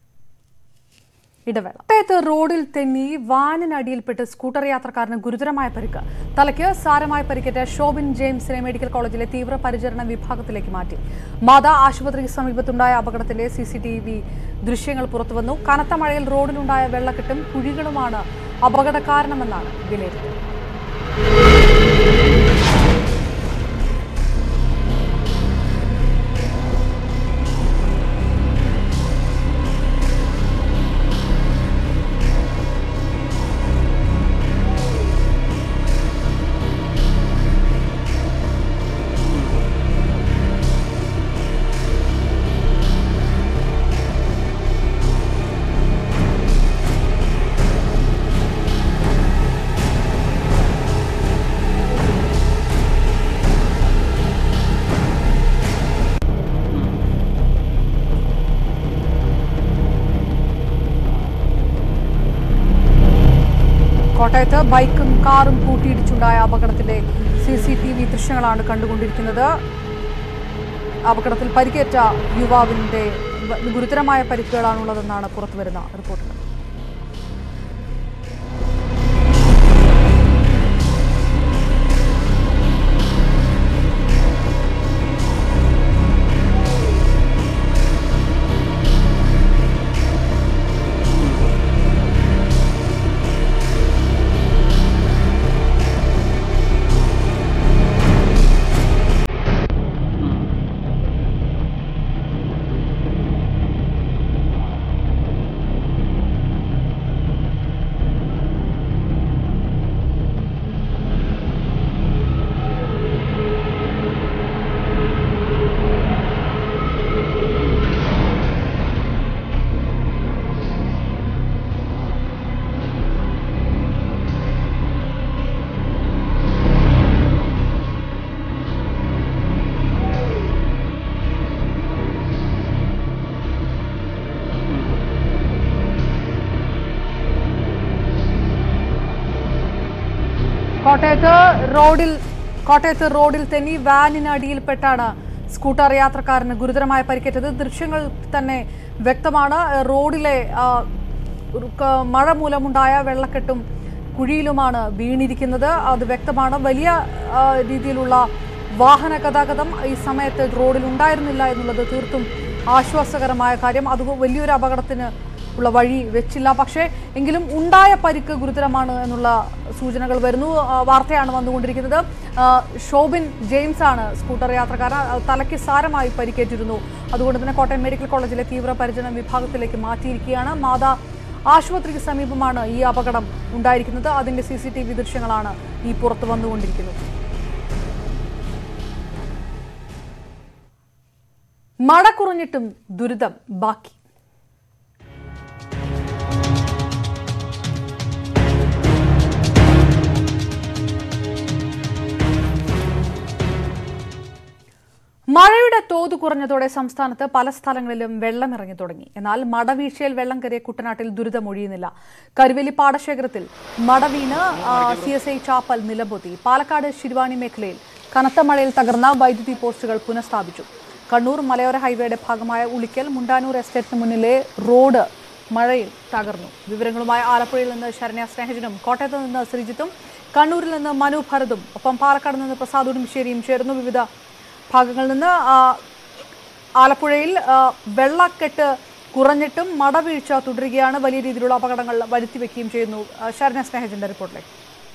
ഇടവേള കോട്ടയത്ത് റോഡിൽ തെന്നി വാനിനടിയിൽപ്പെട്ട് സ്കൂട്ടർ യാത്രക്കാരന് ഗുരുതരമായ പരിക്ക് തലയ്ക്ക് സാരമായ പരിക്കേറ്റ ഷോബിൻ ജെയിംസിനെ മെഡിക്കൽ കോളേജിലെ തീവ്രപരിചരണ വിഭാഗത്തിലേക്ക് മാറ്റി മാതാ ആശുപത്രിക്ക് സമീപത്തുണ്ടായ അപകടത്തിന്റെ സി സി ടി വി ദൃശ്യങ്ങൾ പുറത്തുവന്നു കനത്ത മഴയിൽ റോഡിലുണ്ടായ വെള്ളക്കെട്ടും കുഴികളുമാണ് അപകട കാരണമെന്നാണ് വിലയിരുത്തൽ കോട്ടയത്ത് ബൈക്കും കാറും കൂട്ടിയിടിച്ചുണ്ടായ അപകടത്തിന്റെ സി സി ടി വി ദൃശ്യങ്ങളാണ് കണ്ടുകൊണ്ടിരിക്കുന്നത് അപകടത്തിൽ പരിക്കേറ്റ യുവാവിന്റെ വ- ഗുരുതരമായ പരിക്കുകളാണുള്ളതെന്നാണ് പുറത്തുവരുന്ന റിപ്പോർട്ടുകൾ കോട്ടയത്ത് റോഡിൽ കോട്ടയത്ത് റോഡിൽ തെന്നി വാനിനടിയിൽപ്പെട്ടാണ് സ്കൂട്ടർ യാത്രക്കാരന് ഗുരുതരമായ പരിക്കേറ്റത് ദൃശ്യങ്ങൾ തന്നെ വ്യക്തമാണ് റോഡിലെ ആ, ഒരു ക- മഴ മൂലമുണ്ടായ വെള്ളക്കെട്ടും കുഴിയിലുമാണ് വീണിരിക്കുന്നത് അത് വ്യക്തമാണ് വലിയ ആ, രീതിയിലുള്ള വാഹന ഗതാഗതം ഈ സമയത്ത് റോഡിൽ ഉണ്ടായിരുന്നില്ല എന്നുള്ളത് തീർത്തും ആശ്വാസകരമായ കാര്യം അത് വലിയൊരു അപകടത്തിന് ഉള്ള വഴി വെച്ചില്ല പക്ഷേ എങ്കിലും ഉണ്ടായ പരിക്ക് ഗുരുതരമാണ് എന്നുള്ള സൂചനകൾ വരുന്നു ആ, വാർത്തയാണ് വന്നുകൊണ്ടിരിക്കുന്നത് ആ, ഷോബിൻ ജെയിംസ് ആണ് സ്കൂട്ടർ യാത്രക്കാരൻ ആ, തലയ്ക്ക് സാരമായി പരിക്കേറ്റിരുന്നു അതുകൊണ്ട് തന്നെ കോട്ടയം മെഡിക്കൽ കോളേജിലെ തീവ്രപരിചരണ വിഭാഗത്തിലേക്ക് മാറ്റിയിരിക്കുകയാണ് മാതാ ആശുപത്രിക്ക് സമീപമാണ് ഈ അപകടം ഉണ്ടായിരിക്കുന്നത് അതിന്റെ സി സി ടി വി ദൃശ്യങ്ങളാണ് ഈ പുറത്തു വന്നുകൊണ്ടിരിക്കുന്നത് മഴ കുറഞ്ഞിട്ടും ദുരിതം ബാക്കി മഴയുടെ തോത് കുറഞ്ഞതോടെ സംസ്ഥാനത്ത് പല സ്ഥലങ്ങളിലും വെള്ളമിറങ്ങി തുടങ്ങി എന്നാൽ മടവീഴ്ചയിൽ വെള്ളം കയറിയ കുട്ടനാട്ടിൽ ദുരിതമൊഴിയുന്നില്ല കരുവേലി പാടശേഖരത്തിൽ മടവീണ് സി എസ് ഐ ചാപ്പൽ നിലംപൊത്തി പാലക്കാട് ശിരുവാണി മേഖലയിൽ കനത്ത മഴയിൽ തകർന്ന വൈദ്യുതി പോസ്റ്റുകൾ പുനഃസ്ഥാപിച്ചു കണ്ണൂർ മലയോര ഹൈവേയുടെ ഭാഗമായ ഉളിക്കൽ മുണ്ടാനൂർ എസ്റ്റേറ്റിന് മുന്നിലെ റോഡ് മഴയിൽ തകർന്നു വിവരങ്ങളുമായി ആലപ്പുഴയിൽ നിന്ന് ശരണ്യ സ്നേഹജനും കോട്ടയത്ത് നിന്ന് ശ്രീജിത്തും കണ്ണൂരിൽ നിന്ന് മനു ഭരതും ഒപ്പം പാലക്കാട് നിന്ന് പ്രസാദ് ഉടുംശ്ശേരിയും ചേർന്നു വിവിധ ഭാഗങ്ങളിൽ നിന്ന് ആ, ആലപ്പുഴയിൽ ആ, വെള്ളക്കെട്ട് കുറഞ്ഞിട്ടും മടവീഴ്ച തുടരുകയാണ് വലിയ രീതിയിലുള്ള അപകടങ്ങൾ വരുത്തി വെക്കുകയും ചെയ്യുന്നു ആ, ശരണ്യ സ്നേഹജന്റെ റിപ്പോർട്ടിലേക്ക്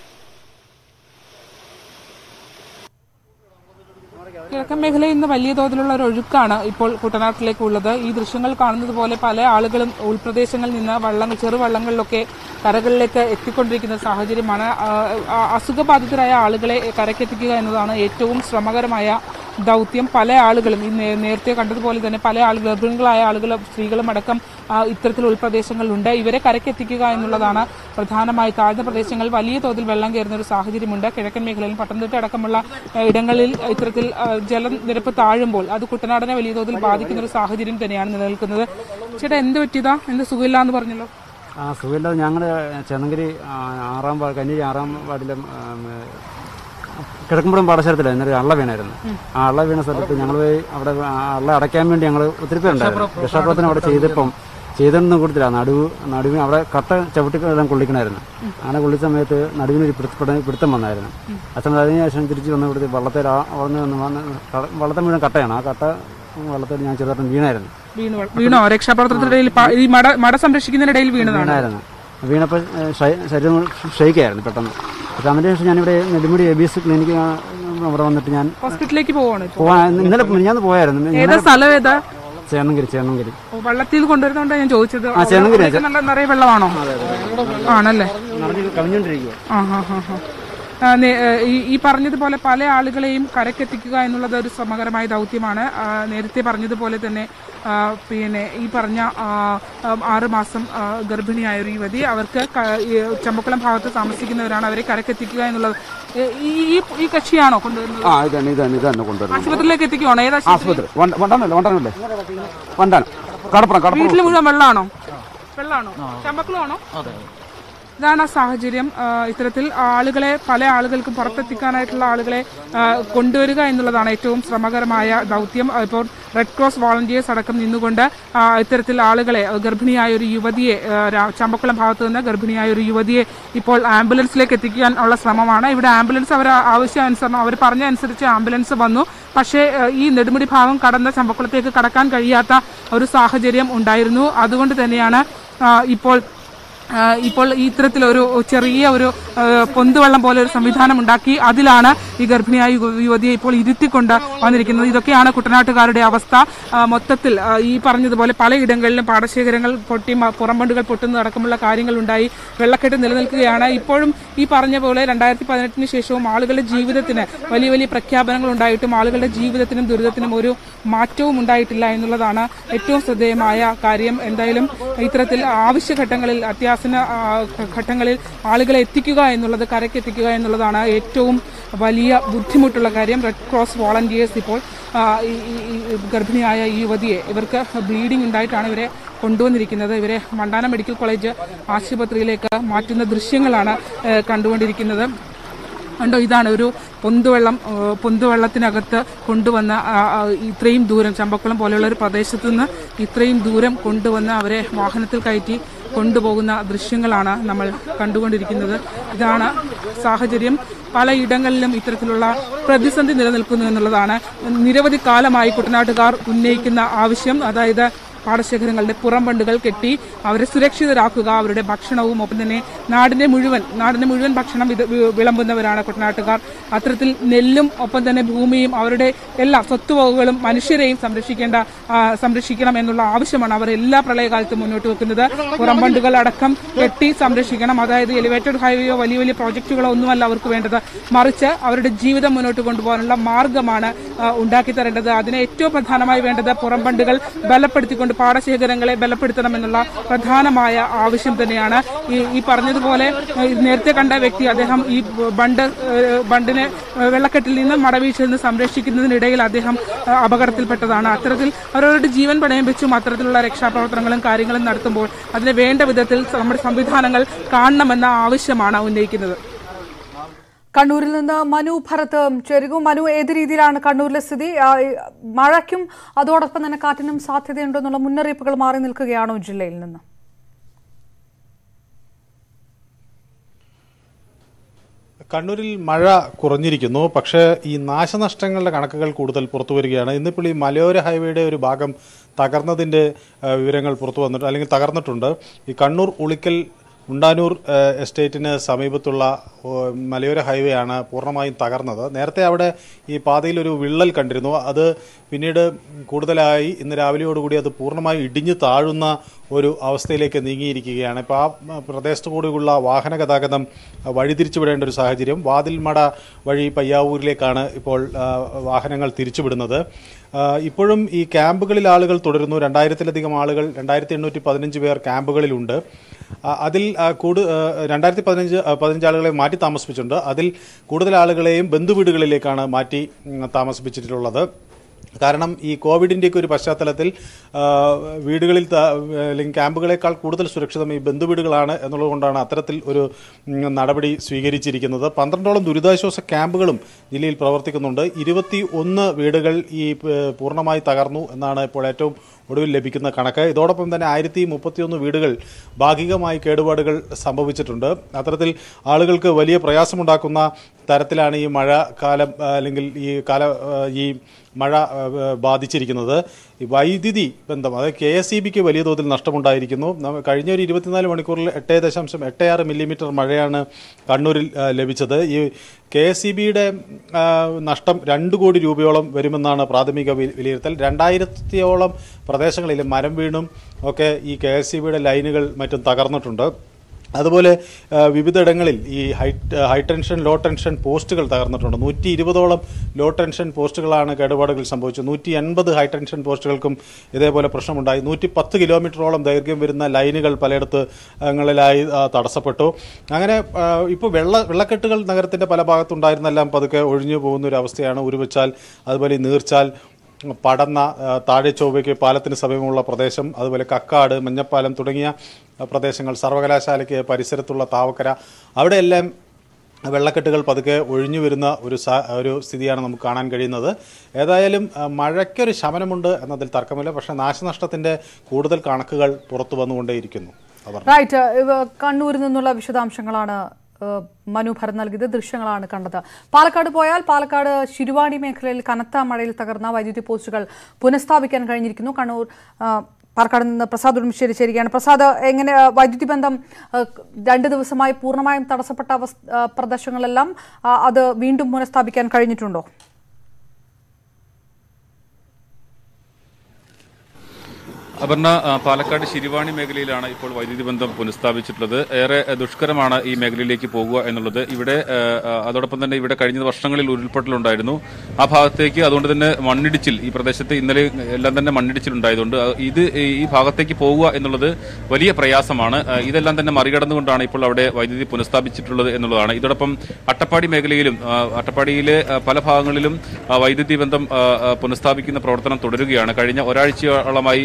കിഴക്കൻ മേഖലയിൽ ഇന്ന് വലിയ തോതിലുള്ള ഒരു ഒഴുക്കാണ് ഇപ്പോൾ കുട്ടനാട്ടിലേക്ക് ഉള്ളത് ഈ ദൃശ്യങ്ങൾ കാണുന്നത് പോലെ പല ആളുകളും ഉൾപ്രദേശങ്ങളിൽ നിന്ന് വള്ളം ചെറുവള്ളങ്ങളിലൊക്കെ കരകളിലേക്ക് എത്തിക്കൊണ്ടിരിക്കുന്ന സാഹചര്യമാണ് ആ, ആ, അസുഖബാധിതരായ ആളുകളെ കരക്കെത്തിക്കുക എന്നതാണ് ഏറ്റവും ശ്രമകരമായ ദൗത്യം പല ആളുകളും ഈ നേ- നേരത്തെ കണ്ടതുപോലെ തന്നെ പല ആളുകൾ ഗർഭിണികളായ ആളുകളും സ്ത്രീകളും അടക്കം ആ, ഇത്തരത്തിൽ ഉൾപ്രദേശങ്ങളിലുണ്ട് ഇവരെ കരക്കെത്തിക്കുക എന്നുള്ളതാണ് പ്രധാനമായി താഴ്ന്ന പ്രദേശങ്ങളിൽ വലിയ തോതിൽ വെള്ളം കയറുന്ന ഒരു സാഹചര്യമുണ്ട് കിഴക്കൻ മേഖലയിൽ പത്തനംതിട്ട അടക്കമുള്ള ആ, ഇടങ്ങളിൽ ഇത്തരത്തിൽ ആ, ജലനിരപ്പ് താഴുമ്പോൾ അത് കുട്ടനാടിനെ വലിയ തോതിൽ ബാധിക്കുന്ന ഒരു സാഹചര്യം തന്നെയാണ് നിലനിൽക്കുന്നത് ചേട്ടാ എന്ത് പറ്റിയതാ എന്ത് സുഖമില്ല എന്ന് പറഞ്ഞല്ലോ ആ സുഖമില്ലാതെ ഞങ്ങൾ ചെന്നങ്കിരി ആ, ആറാം വാർഡ് കന്നീരി ആറാം വാർഡിലെ കിഴക്കുമ്പുറം പാടശേരത്തില്ല എന്നൊരു അള്ള വീണായിരുന്നു ആ അള്ള വീണ സ്ഥലത്ത് ഞങ്ങൾ പോയി അവിടെ ആ അള്ള അടയ്ക്കാൻ വേണ്ടി ഞങ്ങൾ ഒത്തിരി പേരുണ്ടായിരുന്നു രക്ഷാപ്രവർത്തനം അവിടെ ചെയ്തപ്പം ചെയ്തൊന്നും കൊടുത്തില്ല നടുവ് നടുവിന് അവിടെ കട്ട ചവിട്ടിക്കെല്ലാം കൊള്ളിക്കണമായിരുന്നു അങ്ങനെ കൊള്ളിച്ച സമയത്ത് നടുവിന് ഒരു പിടുത്ത- പിടുത്തം വന്നായിരുന്നു ആ സമയത്ത് അതിനുശേഷം തിരിച്ച് വന്ന ഇവിടുത്തെ വള്ളത്തിൽ ആ വളർന്ന് വന്ന് വന്ന് ക- വള്ളത്തെ മുഴുവൻ കട്ടയാണ് ആ കട്ട വള്ളത്തിൽ ഞാൻ ചെറുതായിട്ടും വീണായിരുന്നു വീണു വീണോ രക്ഷാപ്രവർത്തനത്തിനിടയിൽ പ- ഈ മട മട സംരക്ഷിക്കുന്നതിനിടയിൽ വീണതാണ് വീണായിരുന്നു വീണപ്പോൾ ഏഹ്, ഷൈ- ശരീരം ഷെയ്ക്കായിരുന്നു പെട്ടെന്ന് പക്ഷെ അതിന് ശേഷം ഞാനിവിടെ Nedumudi A B S clinic അവിടെ വന്നിട്ട് ഞാൻ ഹോസ്പിറ്റലിലേക്ക് പോവാണ് ഇപ്പോൾ പോവാൻ ഇന്നലെ ഞാൻ പോയായിരുന്നു ഏതാ സ്ഥലം ഏതാ ചേന്നങ്കിരി ചേന്നങ്കിരി ഓ, വള്ളത്തിൽ കൊണ്ടുവരുന്നോണ്ടാണ് ഞാൻ ചോദിച്ചത് ആ, ചേന്നങ്കിരി, അവിടേക്ക് നല്ല നിറയെ വെള്ളമാണോ ആണല്ലേ നിറഞ്ഞ് കവിഞ്ഞുകൊണ്ടിരിക്കുക ആ ഹാ ഹാ ഹാ ആ, നേ- ഏ, ഈ ഈ പറഞ്ഞതുപോലെ പല ആളുകളെയും കരക്കെത്തിക്കുക എന്നുള്ളത് ഒരു ശ്രമകരമായ ദൗത്യമാണ് ആ, നേരത്തെ പറഞ്ഞതുപോലെ തന്നെ ആ, പിന്നെ ഈ പറഞ്ഞ ആ, ആ, ആറ് മാസം ആ, ഗർഭിണിയായ ഒരു യുവതി അവർക്ക് ക- ഈ ചമ്പക്കുളം ഭാഗത്ത് താമസിക്കുന്നവരാണ് അവരെ കരക്കെത്തിക്കുക എന്നുള്ളത് ഏ, ഈ ഈ- ഈ കക്ഷിയാണോ കൊണ്ടുവരുന്നത് ആ ഇതാണ് ഇതാണ് ഇതാണ് കൊണ്ടുവരുന്നത് ആശുപത്രിയിലേക്ക് എത്തിക്കുവാണോ ഏതാ ആശുപത്രി? ആസ്പത്രി വണ്ട- വണ്ടാനല്ലേ വണ്ടാനല്ലേ വണ്ടാനം കടപ്പുറം കടപ്പുറം വീട്ടിൽ മുഴുവൻ വെള്ളമാണോ വെള്ളമാണോ ചമ്പക്കുളമാണോ ഇതാണ് ആ സാഹചര്യം ആ, ഇത്തരത്തിൽ ആളുകളെ പല ആളുകൾക്കും പുറത്തെത്തിക്കാനായിട്ടുള്ള ആളുകളെ ആ, കൊണ്ടുവരിക എന്നുള്ളതാണ് ഏറ്റവും ശ്രമകരമായ ദൗത്യം ആ, ഇപ്പോൾ റെഡ് ക്രോസ് വോളണ്ടിയേഴ്സ് അടക്കം നിന്നുകൊണ്ട് ആ, ഇത്തരത്തിൽ ആളുകളെ ആ, ഗർഭിണിയായ ഒരു യുവതിയെ ആ, രാ- ചമ്പക്കുളം ഭാഗത്തു നിന്ന് ഗർഭിണിയായ ഒരു യുവതിയെ ഇപ്പോൾ ആംബുലൻസിലേക്ക് എത്തിക്കാൻ ഉള്ള ശ്രമമാണ് ഇവിടെ ആംബുലൻസ് അവർ ആവശ്യാനുസരണം അവർ പറഞ്ഞ അനുസരിച്ച് ആംബുലൻസ് വന്നു പക്ഷേ ആ, ഈ നെടുമുടി ഭാഗം കടന്ന് ചമ്പക്കുളത്തേക്ക് കടക്കാൻ കഴിയാത്ത ഒരു സാഹചര്യം ഉണ്ടായിരുന്നു അതുകൊണ്ട് തന്നെയാണ് ആ, ഇപ്പോൾ ആ, ഇപ്പോൾ ഈ ഇത്തരത്തിലൊരു ചെറിയ ഒരു ആ, പൊന്തുവെള്ളം പോലെ ഒരു സംവിധാനം ഉണ്ടാക്കി അതിലാണ് ഈ ഗർഭിണിയായ യുവ- യുവതിയെ ഇപ്പോൾ ഇരുത്തിക്കൊണ്ട് വന്നിരിക്കുന്നത് ഇതൊക്കെയാണ് കുട്ടനാട്ടുകാരുടെ അവസ്ഥ ആ, മൊത്തത്തിൽ ആ, ഈ പറഞ്ഞതുപോലെ പലയിടങ്ങളിലും പാടശേഖരങ്ങൾ പൊട്ടി മ- പുറംബണ്ടുകൾ പൊട്ടുന്നതടക്കമുള്ള കാര്യങ്ങളുണ്ടായി വെള്ളക്കെട്ട് നിലനിൽക്കുകയാണ് ഇപ്പോഴും ഈ പറഞ്ഞ പോലെ രണ്ടായിരത്തി പതിനെട്ടിന് ശേഷവും ആളുകളുടെ ജീവിതത്തിന് വലിയ വലിയ പ്രഖ്യാപനങ്ങൾ ഉണ്ടായിട്ടും ആളുകളുടെ ജീവിതത്തിനും ദുരിതത്തിനും ഒരു മാറ്റവും ഉണ്ടായിട്ടില്ല എന്നുള്ളതാണ് ഏറ്റവും ശ്രദ്ധേയമായ കാര്യം എന്തായാലും ഇത്തരത്തിൽ ആവശ്യഘട്ടങ്ങളിൽ അത്യാസന ആ, ഘട്ടങ്ങളിൽ ആളുകളെ എത്തിക്കുക എന്നുള്ളത് കരക്കെത്തിക്കുക എന്നുള്ളതാണ് ഏറ്റവും വലിയ ബുദ്ധിമുട്ടുള്ള കാര്യം റെഡ് ക്രോസ് വോളണ്ടിയേഴ്സ് ഇപ്പോൾ ആ, ഈ ഈ- ഈ ഗർഭിണിയായ ഈ യുവതിയെ ഇവർക്ക് ബ്ലീഡിംഗ് ഉണ്ടായിട്ടാണ് ഇവരെ കൊണ്ടുവന്നിരിക്കുന്നത് ഇവരെ മണ്ടാനം മെഡിക്കൽ കോളേജ് ആശുപത്രിയിലേക്ക് മാറ്റുന്ന ദൃശ്യങ്ങളാണ് ഏ, കണ്ടുകൊണ്ടിരിക്കുന്നത് കണ്ടോ ഇതാണ് ഒരു പൊന്തുവെള്ളം ആ, പൊന്തുവെള്ളത്തിനകത്ത് കൊണ്ടുവന്ന ആ, ആ, ഇത്രയും ദൂരം ചമ്പക്കുളം പോലെയുള്ള ഒരു പ്രദേശത്ത് നിന്ന് ഇത്രയും ദൂരം കൊണ്ടുവന്ന് അവരെ വാഹനത്തിൽ കയറ്റി കൊണ്ടുപോകുന്ന ദൃശ്യങ്ങളാണ് നമ്മൾ കണ്ടുകൊണ്ടിരിക്കുന്നത് ഇതാണ് സാഹചര്യം പലയിടങ്ങളിലും ഇത്തരത്തിലുള്ള പ്രതിസന്ധി നിലനിൽക്കുന്നു എന്നുള്ളതാണ് നിരവധി കാലമായി കുട്ടനാട്ടുകാർ ഉന്നയിക്കുന്ന ആവശ്യം അതായത് പാടശേഖരങ്ങളുടെ പുറംബണ്ടുകൾ കെട്ടി അവരെ സുരക്ഷിതരാക്കുക അവരുടെ ഭക്ഷണവും ഒപ്പം തന്നെ നാടിന്റെ മുഴുവൻ നാടിന്റെ മുഴുവൻ ഭക്ഷണം ഇത് വി- വിളമ്പുന്നവരാണ് കുട്ടനാട്ടുകാർ അത്തരത്തിൽ നെല്ലും ഒപ്പം തന്നെ ഭൂമിയും അവരുടെ എല്ലാ സ്വത്തുവകകളും മനുഷ്യരെയും സംരക്ഷിക്കേണ്ട ആ, സംരക്ഷിക്കണം എന്നുള്ള ആവശ്യമാണ് അവർ എല്ലാ പ്രളയകാലത്തും മുന്നോട്ട് വെക്കുന്നത് പുറംബണ്ടുകൾ അടക്കം കെട്ടി സംരക്ഷിക്കണം അതായത് എലിവേറ്റഡ് ഹൈവേയോ വലിയ വലിയ പ്രോജക്റ്റുകളോ ഒന്നുമല്ല അവർക്ക് വേണ്ടത് മറിച്ച് അവരുടെ ജീവിതം മുന്നോട്ട് കൊണ്ടുപോകാനുള്ള മാർഗമാണ് ആ, ഉണ്ടാക്കി തരേണ്ടത് അതിന് ഏറ്റവും പ്രധാനമായി വേണ്ടത് പുറംബണ്ടുകൾ ബലപ്പെടുത്തിക്കൊണ്ട് പാടശേഖരങ്ങളെ ബലപ്പെടുത്തണം എന്നുള്ള പ്രധാനമായ ആവശ്യം തന്നെയാണ് ഈ ഈ പറഞ്ഞതുപോലെ ഏ, നേരത്തെ കണ്ട വ്യക്തി അദ്ദേഹം ഈ ബണ്ട് ഏ, ബണ്ടിനെ ഏ, വെള്ളക്കെട്ടിൽ നിന്ന് മടവീഴ്ചയിൽ നിന്ന് സംരക്ഷിക്കുന്നതിനിടയിൽ അദ്ദേഹം ഏ, അപകടത്തിൽപ്പെട്ടതാണ് അത്തരത്തിൽ അവരവരുടെ ജീവൻ പണയം വെച്ചും അത്തരത്തിലുള്ള രക്ഷാപ്രവർത്തനങ്ങളും കാര്യങ്ങളും നടത്തുമ്പോൾ അതിന് വേണ്ട വിധത്തിൽ നമ്മുടെ സംവിധാനങ്ങൾ കാണണമെന്ന ആവശ്യമാണ് ഉന്നയിക്കുന്നത് കണ്ണൂരിൽ നിന്ന് മനു ഭരത് ചെരുകു മനു ഏത് രീതിയിലാണ് കണ്ണൂരിലെ സ്ഥിതി ആ, ഈ മഴയ്ക്കും അതോടൊപ്പം തന്നെ കാറ്റിനും സാധ്യതയുണ്ടെന്നുള്ള മുന്നറിയിപ്പുകൾ മാറി നിൽക്കുകയാണോ ജില്ലയിൽ നിന്ന് കണ്ണൂരിൽ മഴ കുറഞ്ഞിരിക്കുന്നു പക്ഷേ ഈ നാശനഷ്ടങ്ങളുടെ കണക്കുകൾ കൂടുതൽ പുറത്തു വരികയാണ് ഇന്നിപ്പോൾ ഈ മലയോര ഹൈവേയുടെ ഒരു ഭാഗം തകർന്നതിൻ്റെ ആ, വിവരങ്ങൾ പുറത്തു വന്നിട്ട് അല്ലെങ്കിൽ തകർന്നിട്ടുണ്ട് ഈ കണ്ണൂർ ഉളിക്കൽ ഉണ്ടാനൂർ ആ, എസ്റ്റേറ്റിന് സമീപത്തുള്ള ഓ, മലയോര ഹൈവേ ആണ് പൂർണ്ണമായും തകർന്നത് നേരത്തെ അവിടെ ഈ പാതയിൽ ഒരു വിള്ളൽ കണ്ടിരുന്നു അത് പിന്നീട് കൂടുതലായി ഇന്ന് രാവിലെയോടുകൂടി അത് പൂർണ്ണമായും ഇടിഞ്ഞു താഴുന്ന ഒരു അവസ്ഥയിലേക്ക് നീങ്ങിയിരിക്കുകയാണ് ഇപ്പോൾ ആ പ്രദേശത്തു കൂടിയുള്ള വാഹന ഗതാഗതം ആ, വഴിതിരിച്ചുവിടേണ്ട ഒരു സാഹചര്യം വാതിൽമട വഴി പയ്യാവൂരിലേക്കാണ് ഇപ്പോൾ ആ, വാഹനങ്ങൾ തിരിച്ചുവിടുന്നത് ആ, ഇപ്പോഴും ഈ ക്യാമ്പുകളിൽ ആളുകൾ തുടരുന്നു രണ്ടായിരത്തിലധികം ആളുകൾ രണ്ടായിരത്തി എണ്ണൂറ്റി പതിനഞ്ച് പേർ ക്യാമ്പുകളിലുണ്ട് ആ, അതിൽ ആ, കൂടു രണ്ടായിരത്തി പതിനഞ്ച് പതിനഞ്ച് ആളുകളെ മാറ്റി താമസിപ്പിച്ചിട്ടുണ്ട് അതിൽ കൂടുതൽ ആളുകളെയും ബന്ധുവീടുകളിലേക്കാണ് മാറ്റി ഉം, താമസിപ്പിച്ചിട്ടുള്ളത് കാരണം ഈ കോവിഡിൻ്റെയൊക്കെ ഒരു പശ്ചാത്തലത്തിൽ ആ, വീടുകളിൽ ത- അല്ലെങ്കിൽ ക്യാമ്പുകളേക്കാൾ കൂടുതൽ സുരക്ഷിതം ഈ ബന്ധുവീടുകളാണ് എന്നുള്ളതുകൊണ്ടാണ് അത്തരത്തിൽ ഒരു ഉം, നടപടി സ്വീകരിച്ചിരിക്കുന്നത് പന്ത്രണ്ടോളം ദുരിതാശ്വാസ ക്യാമ്പുകളും ജില്ലയിൽ പ്രവർത്തിക്കുന്നുണ്ട് ഇരുപത്തി ഒന്ന് വീടുകൾ ഈ ഏഹ്, പൂർണ്ണമായി തകർന്നു എന്നാണ് ഇപ്പോൾ ഏറ്റവും ഒടുവിൽ ലഭിക്കുന്ന കണക്ക് ഇതോടൊപ്പം തന്നെ ആയിരത്തി മുപ്പത്തിയൊന്ന് വീടുകൾ ഭാഗികമായി കേടുപാടുകൾ സംഭവിച്ചിട്ടുണ്ട് അത്തരത്തിൽ ആളുകൾക്ക് വലിയ പ്രയാസമുണ്ടാക്കുന്ന തരത്തിലാണ് ഈ മഴക്കാലം ആ, അല്ലെങ്കിൽ ഈ കാല ആ, ഈ മഴ ആ, ബാധിച്ചിരിക്കുന്നത് ഈ വൈദ്യുതി ബന്ധം അതായത് കെ എസ് ഇ ബിക്ക് വലിയ തോതിൽ നഷ്ടമുണ്ടായിരിക്കുന്നു നമ്മ- കഴിഞ്ഞ ഒരു ഇരുപത്തിനാല് മണിക്കൂറിൽ എട്ട് ദശാംശം എട്ട് ആറ് മില്ലിമീറ്റർ മഴയാണ് കണ്ണൂരിൽ ആ, ലഭിച്ചത് ഈ കെ എസ് ഇ ബിയുടെ നഷ്ടം രണ്ട് കോടി രൂപയോളം വരുമെന്നാണ് പ്രാഥമിക വി- വിലയിരുത്തൽ രണ്ടായിരത്തിയോളം പ്രദേശങ്ങളിൽ മരം വീണും ഒക്കെ ഈ കെ എസ് ഇ ബിയുടെ ലൈനുകൾ മറ്റും തകർന്നിട്ടുണ്ട് അതുപോലെ ആ, വിവിധയിടങ്ങളിൽ ഈ high high tension low tension പോസ്റ്റുകൾ തകർന്നിട്ടുണ്ട് നൂറ്റി ഇരുപതോളം ലോ ടെൻഷൻ പോസ്റ്റുകളാണ് കേടുപാടുകൾ സംഭവിച്ചത് നൂറ്റി എൺപത് ഹൈ ടെൻഷൻ പോസ്റ്റുകൾക്കും ഇതേപോലെ പ്രശ്നമുണ്ടായി നൂറ്റി പത്ത് കിലോമീറ്ററോളം ദൈർഘ്യം വരുന്ന ലൈനുകൾ പലയിടത്ത് ങ്ങളിലായി ആ, തടസ്സപ്പെട്ടു അങ്ങനെ ഇപ്പോൾ വെള്ള വെള്ളക്കെട്ടുകൾ നഗരത്തിൻ്റെ പല ഭാഗത്തുണ്ടായിരുന്നെല്ലാം പതുക്കെ ഒഴിഞ്ഞു പോകുന്ന ഒരു അവസ്ഥയാണ് ഉരുവച്ചാൽ അതുപോലെ ഈ നീർച്ചാൽ പടന്ന ആ, താഴെ ചൊവ്വയ്ക്ക് പാലത്തിന് സമീപമുള്ള പ്രദേശം അതുപോലെ കക്കാട് മഞ്ഞപ്പാലം തുടങ്ങിയ ആ, പ്രദേശങ്ങൾ സർവകലാശാലയ്ക്ക് പരിസരത്തുള്ള താവക്കര അവിടെയെല്ലാം വെള്ളക്കെട്ടുകൾ പതുക്കെ ഒഴിഞ്ഞു വരുന്ന ഒരു സാ- ഒരു സ്ഥിതിയാണ് നമുക്ക് കാണാൻ കഴിയുന്നത് ഏതായാലും ആ, മഴയ്ക്കൊരു ശമനമുണ്ട് എന്നതിൽ തർക്കമില്ല പക്ഷേ നാശനഷ്ടത്തിൻ്റെ കൂടുതൽ കണക്കുകൾ പുറത്തു വന്നുകൊണ്ടേയിരിക്കുന്നു അവർ റൈറ്റ് ഇവ കണ്ണൂരിൽ നിന്നുള്ള വിശദാംശങ്ങളാണ് ഏഹ്, മനു ഭരത് നൽകിയത് ദൃശ്യങ്ങളാണ് കണ്ടത് പാലക്കാട് പോയാൽ പാലക്കാട് ശിരുവാണി മേഖലയിൽ കനത്ത മഴയിൽ തകർന്ന വൈദ്യുതി പോസ്റ്റുകൾ പുനഃസ്ഥാപിക്കാൻ കഴിഞ്ഞിരിക്കുന്നു കണ്ണൂർ ഏഹ്, പാലക്കാട് നിന്ന് പ്രസാദ് ഉടുമ്പശ്ശേരി ചേരുകയാണ് പ്രസാദ് എങ്ങനെ ഏഹ്, വൈദ്യുതി ബന്ധം ഏഹ്, രണ്ട് ദിവസമായി പൂർണ്ണമായും തടസ്സപ്പെട്ട അവസ്ഥ ഏഹ്, പ്രദേശങ്ങളെല്ലാം ആ, അത് വീണ്ടും പുനഃസ്ഥാപിക്കാൻ കഴിഞ്ഞിട്ടുണ്ടോ അപർണ ആ, പാലക്കാട് ശിരിവാണി മേഖലയിലാണ് ഇപ്പോൾ വൈദ്യുതി ബന്ധം പുനഃസ്ഥാപിച്ചിട്ടുള്ളത് ഏറെ ആ, ദുഷ്കരമാണ് ഈ മേഖലയിലേക്ക് പോകുക എന്നുള്ളത് ഇവിടെ ആ, ആ, അതോടൊപ്പം തന്നെ ഇവിടെ കഴിഞ്ഞ വർഷങ്ങളിൽ ഉരുൾപൊട്ടലുണ്ടായിരുന്നു ആ ഭാഗത്തേക്ക് അതുകൊണ്ട് തന്നെ മണ്ണിടിച്ചിൽ ഈ പ്രദേശത്ത് ഇന്നലെ എല്ലാം തന്നെ മണ്ണിടിച്ചിലുണ്ടായതുകൊണ്ട് ആ, ഇത് ഈ- ഈ ഭാഗത്തേക്ക് പോകുക എന്നുള്ളത് വലിയ പ്രയാസമാണ് ആ, ഇതെല്ലാം തന്നെ മറികടന്നുകൊണ്ടാണ് ഇപ്പോൾ അവിടെ വൈദ്യുതി പുനഃസ്ഥാപിച്ചിട്ടുള്ളത് എന്നുള്ളതാണ് ഇതോടൊപ്പം അട്ടപ്പാടി മേഖലയിലും ആ, അട്ടപ്പാടിയിലെ ആ, പല ഭാഗങ്ങളിലും ആ, വൈദ്യുതി ബന്ധം ആ, ആ, പുനഃസ്ഥാപിക്കുന്ന പ്രവർത്തനം തുടരുകയാണ് കഴിഞ്ഞ ഒരാഴ്ചയോളമായി വൈദ്യുതി